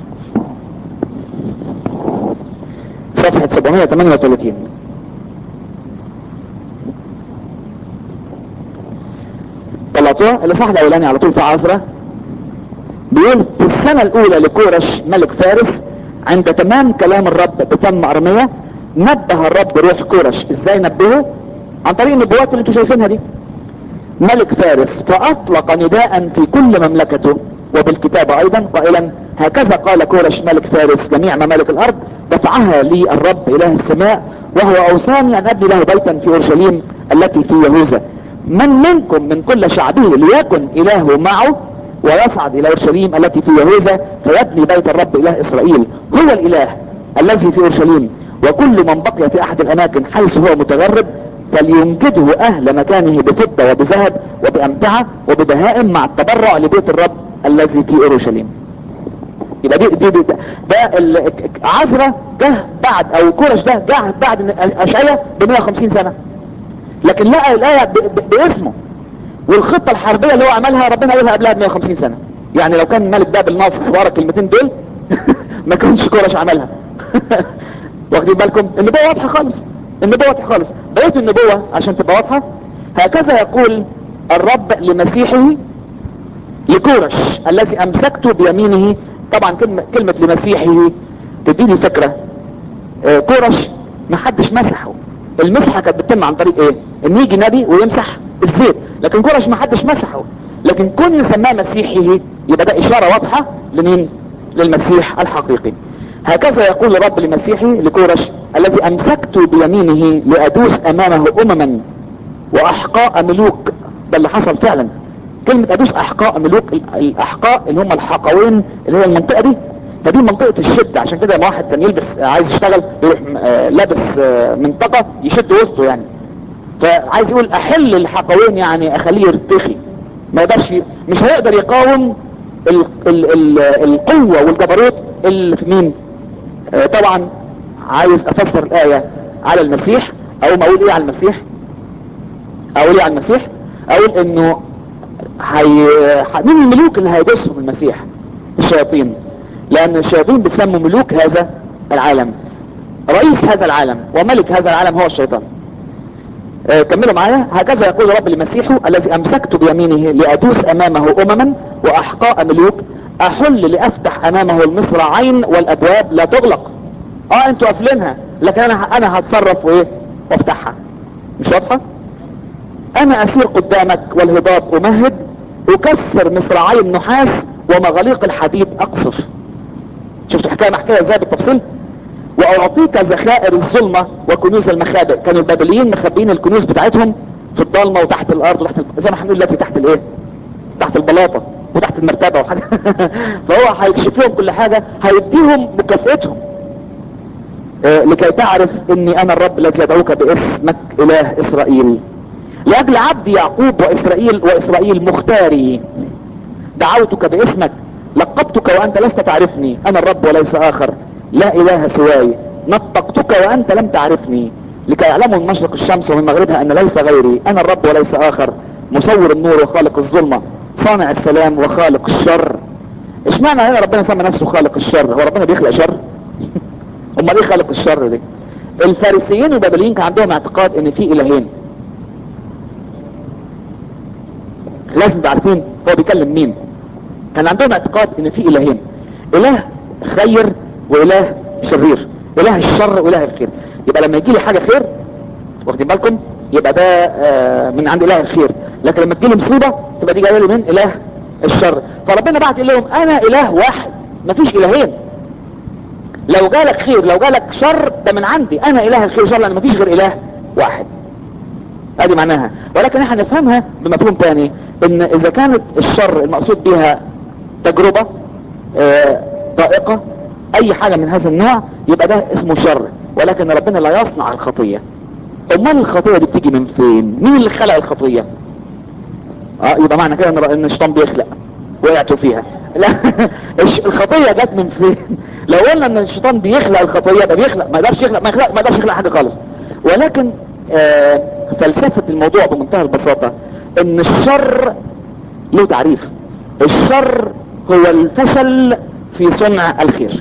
صفحة 738 طلعتوها اللي صح الاولاني على طول في عزرة بيقول في السنة الاولى لكورش ملك فارس عند تمام كلام الرب بفم ارمية نبه الرب روح كورش ازاي نبهه عن طريق النبوات اللي انتوا شايفينها دي ملك فارس فاطلق نداء في كل مملكته وبالكتابة ايضا قائلا هكذا قال كورش ملك فارس جميع ممالك الارض دفعها لي الرب اله السماء وهو اوصاني ان ابني له بيتا في اورشليم التي في يهوذا من منكم من كل شعبه ليكن اله معه ويصعد الى اورشليم التي في يهوذا فيبني بيت الرب اله اسرائيل هو الاله الذي في اورشليم وكل من بقي في احد الاماكن حيث هو متغرب فلينجده اهل مكانه بفضة وبذهب وبامتعة وببهائم مع التبرع لبيت الرب الذي في اورشليم يبقى دي, دي, دي ده عزرة جه بعد او كورش ده جه بعد اشعياء ب 150 سنة لكن لقى الايه باسمه والخطة الحربية اللي هو عملها ربنا قالها قبلها ب 150 سنة يعني لو كان ملك بابل ناصر ورا الكلمتين دول ما كانش كورش عملها واخدين بالكم النبوة واضحة خالص النبوة واضحة خالص بقيت النبوة عشان تبقى واضحة هكذا يقول الرب لمسيحه لكورش الذي امسكته بيمينه طبعا كلمة, كلمة لمسيحه تديني فكرة آه كورش ما حدش مسحه المسحة كانت بتتم عن طريق ايه ان يجي نبي ويمسح الزيت لكن كورش ما حدش مسحه لكن كون سماه مسيحه يبقى ده اشارة واضحة لمين للمسيح الحقيقي هكذا يقول الرب لمسيحي لكورش الذي امسكت بيمينه لادوس امامه امما واحقاء ملوك ده اللي حصل فعلا كلمة ادوس احقاء ملوك الاحقاء اللي هم الحقوين اللي هي المنطقة دي فدي منطقة الشد عشان كده لما واحد كان يلبس عايز يشتغل يروح لابس منطقة يشد وسطه يعني فعايز يقول احل الحقوين يعني اخليه يرتخي ما يقدرش مش هيقدر يقاوم ال ال ال القوة والجبروت اللي في مين آه طبعا عايز افسر الاية على المسيح او ما اقول ايه على المسيح اقول ايه على المسيح اقول انه هي... مين الملوك اللي هيدسهم المسيح الشياطين لان الشياطين بيسموا ملوك هذا العالم رئيس هذا العالم وملك هذا العالم هو الشيطان آه كملوا معايا هكذا يقول رب لمسيحه الذي امسكت بيمينه لادوس امامه امما واحقاء ملوك احل لافتح امامه المصراعين والابواب لا تغلق اه انتوا قافلينها لكن انا انا هتصرف وايه وافتحها مش واضحه انا اسير قدامك والهضاب امهد اكسر مصراعي النحاس ومغاليق الحديد اقصف شفت الحكايه محكيه ازاي بالتفصيل واعطيك ذخائر الظلمه وكنوز المخابئ كانوا البابليين مخبيين الكنوز بتاعتهم في الضلمه وتحت الارض وتحت زي ما احنا بنقول دلوقتي تحت الايه تحت البلاطه وتحت المرتبه وحاجه فهو هيكشف لهم كل حاجه هيديهم مكافئتهم آه لكي تعرف اني انا الرب الذي يدعوك باسمك اله اسرائيل لاجل عبد يعقوب واسرائيل واسرائيل مختاري دعوتك باسمك لقبتك وانت لست تعرفني انا الرب وليس اخر لا اله سواي نطقتك وانت لم تعرفني لكي يعلموا من مشرق الشمس ومن مغربها ان ليس غيري انا الرب وليس اخر مصور النور وخالق الظلمة صانع السلام وخالق الشر اشمعنى هنا ربنا سمى نفسه خالق الشر هو ربنا بيخلق شر امال ايه خالق الشر دي الفارسيين والبابليين كان عندهم اعتقاد ان في الهين لازم تعرفين هو بيكلم مين كان عندهم اعتقاد ان في الهين اله خير واله شرير اله الشر واله الخير يبقى لما يجي لي حاجه خير واخدين بالكم يبقى ده آه من عند اله الخير لكن لما تجي لي مصيبه تبقى دي جايه لي من اله الشر فربنا بعت يقول لهم انا اله واحد مفيش الهين لو جالك خير لو جالك شر ده من عندي انا اله الخير شر لان مفيش غير اله واحد ادي معناها ولكن احنا نفهمها بمفهوم تاني ان اذا كانت الشر المقصود بها تجربة اه ضائقة اي حاجة من هذا النوع يبقى ده اسمه شر ولكن ربنا لا يصنع الخطية امال الخطية دي بتيجي من فين مين اللي خلق الخطية اه يبقى معنى كده ان الشيطان بيخلق وقعتوا فيها لا الخطية جت من فين لو قلنا ان الشيطان بيخلق الخطية ده بيخلق ما يقدرش يخلق ما يخلق ما يقدرش يخلق حاجة خالص ولكن آه فلسفة الموضوع بمنتهى البساطة ان الشر له تعريف الشر هو الفشل في صنع الخير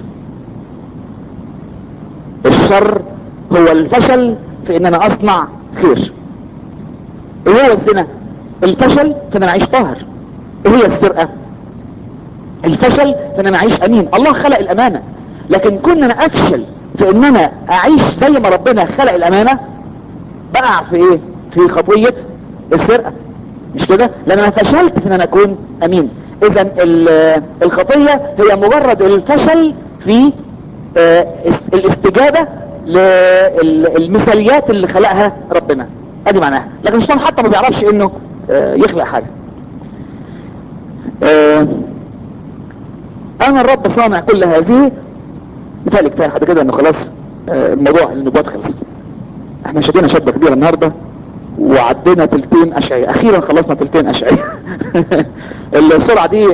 الشر هو الفشل في ان انا اصنع خير ايه هو الزنا الفشل في ان انا اعيش طاهر ايه هي السرقة الفشل في ان انا اعيش امين الله خلق الامانة لكن كنا انا افشل في ان انا اعيش زي ما ربنا خلق الامانة بقع في ايه في خطية السرقة مش كده لان انا فشلت في ان انا اكون امين اذا الخطية هي مجرد الفشل في اه الاستجابة للمثاليات اللي خلقها ربنا ادي معناها لكن الشيطان حتى ما بيعرفش انه اه يخلق حاجة اه انا الرب صانع كل هذه مثال كفايه حد كده انه خلاص الموضوع النبوات خلصت احنا شدينا شدة كبيرة النهاردة وعدينا تلتين اشعية اخيرا خلصنا تلتين اشعية السرعة دي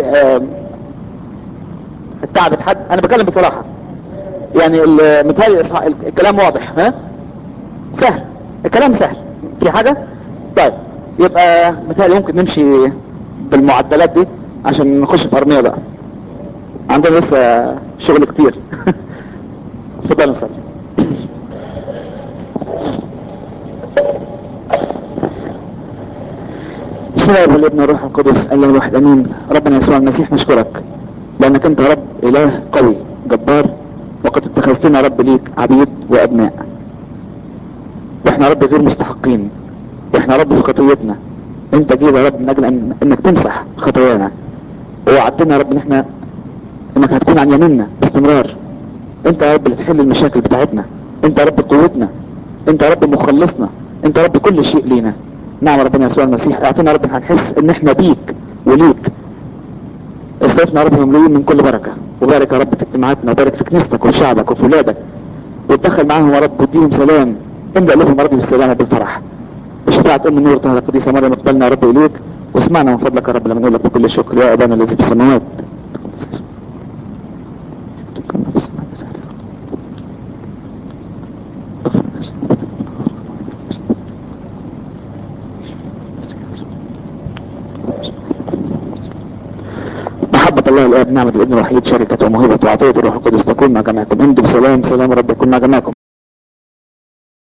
تعبت حد انا بكلم بصراحة يعني مثال الكلام واضح ها سهل الكلام سهل في حاجة طيب يبقى مثال ممكن نمشي بالمعدلات دي عشان نخش في ارمية بقى عندنا لسه شغل كتير اتفضل نصلي بسم الله والابن والروح القدس الله الواحد امين ربنا يسوع المسيح نشكرك لانك انت رب اله قوي جبار وقد اتخذتنا رب ليك عبيد وابناء واحنا رب غير مستحقين واحنا رب في خطيتنا انت جيت يا رب من اجل أن انك تمسح خطايانا ووعدتنا يا رب ان احنا انك هتكون عن يميننا باستمرار انت يا رب اللي تحل المشاكل بتاعتنا انت يا رب قوتنا انت يا رب مخلصنا انت يا رب كل شيء لينا نعم ربنا يسوع المسيح اعطينا يا رب هنحس ان احنا بيك وليك استفنا يا رب مملوئين من كل بركة وبارك يا رب في اجتماعاتنا وبارك في كنيستك وشعبك وفي ولادك وتدخل معاهم يا رب واديهم سلام املأ لهم يا رب بالسلام وبالفرح بشفاعة ام النور طهر القديسة مريم اقبلنا يا رب اليك واسمعنا من فضلك يا رب لما نقول لك بكل شكر يا ابانا الذي في السماوات محبة الله الآب نعمة الابن الوحيد شركة وموهبة وعطية الروح القدس تكون مع جميعكم امضوا بسلام سلام رب يكون مع جميعكم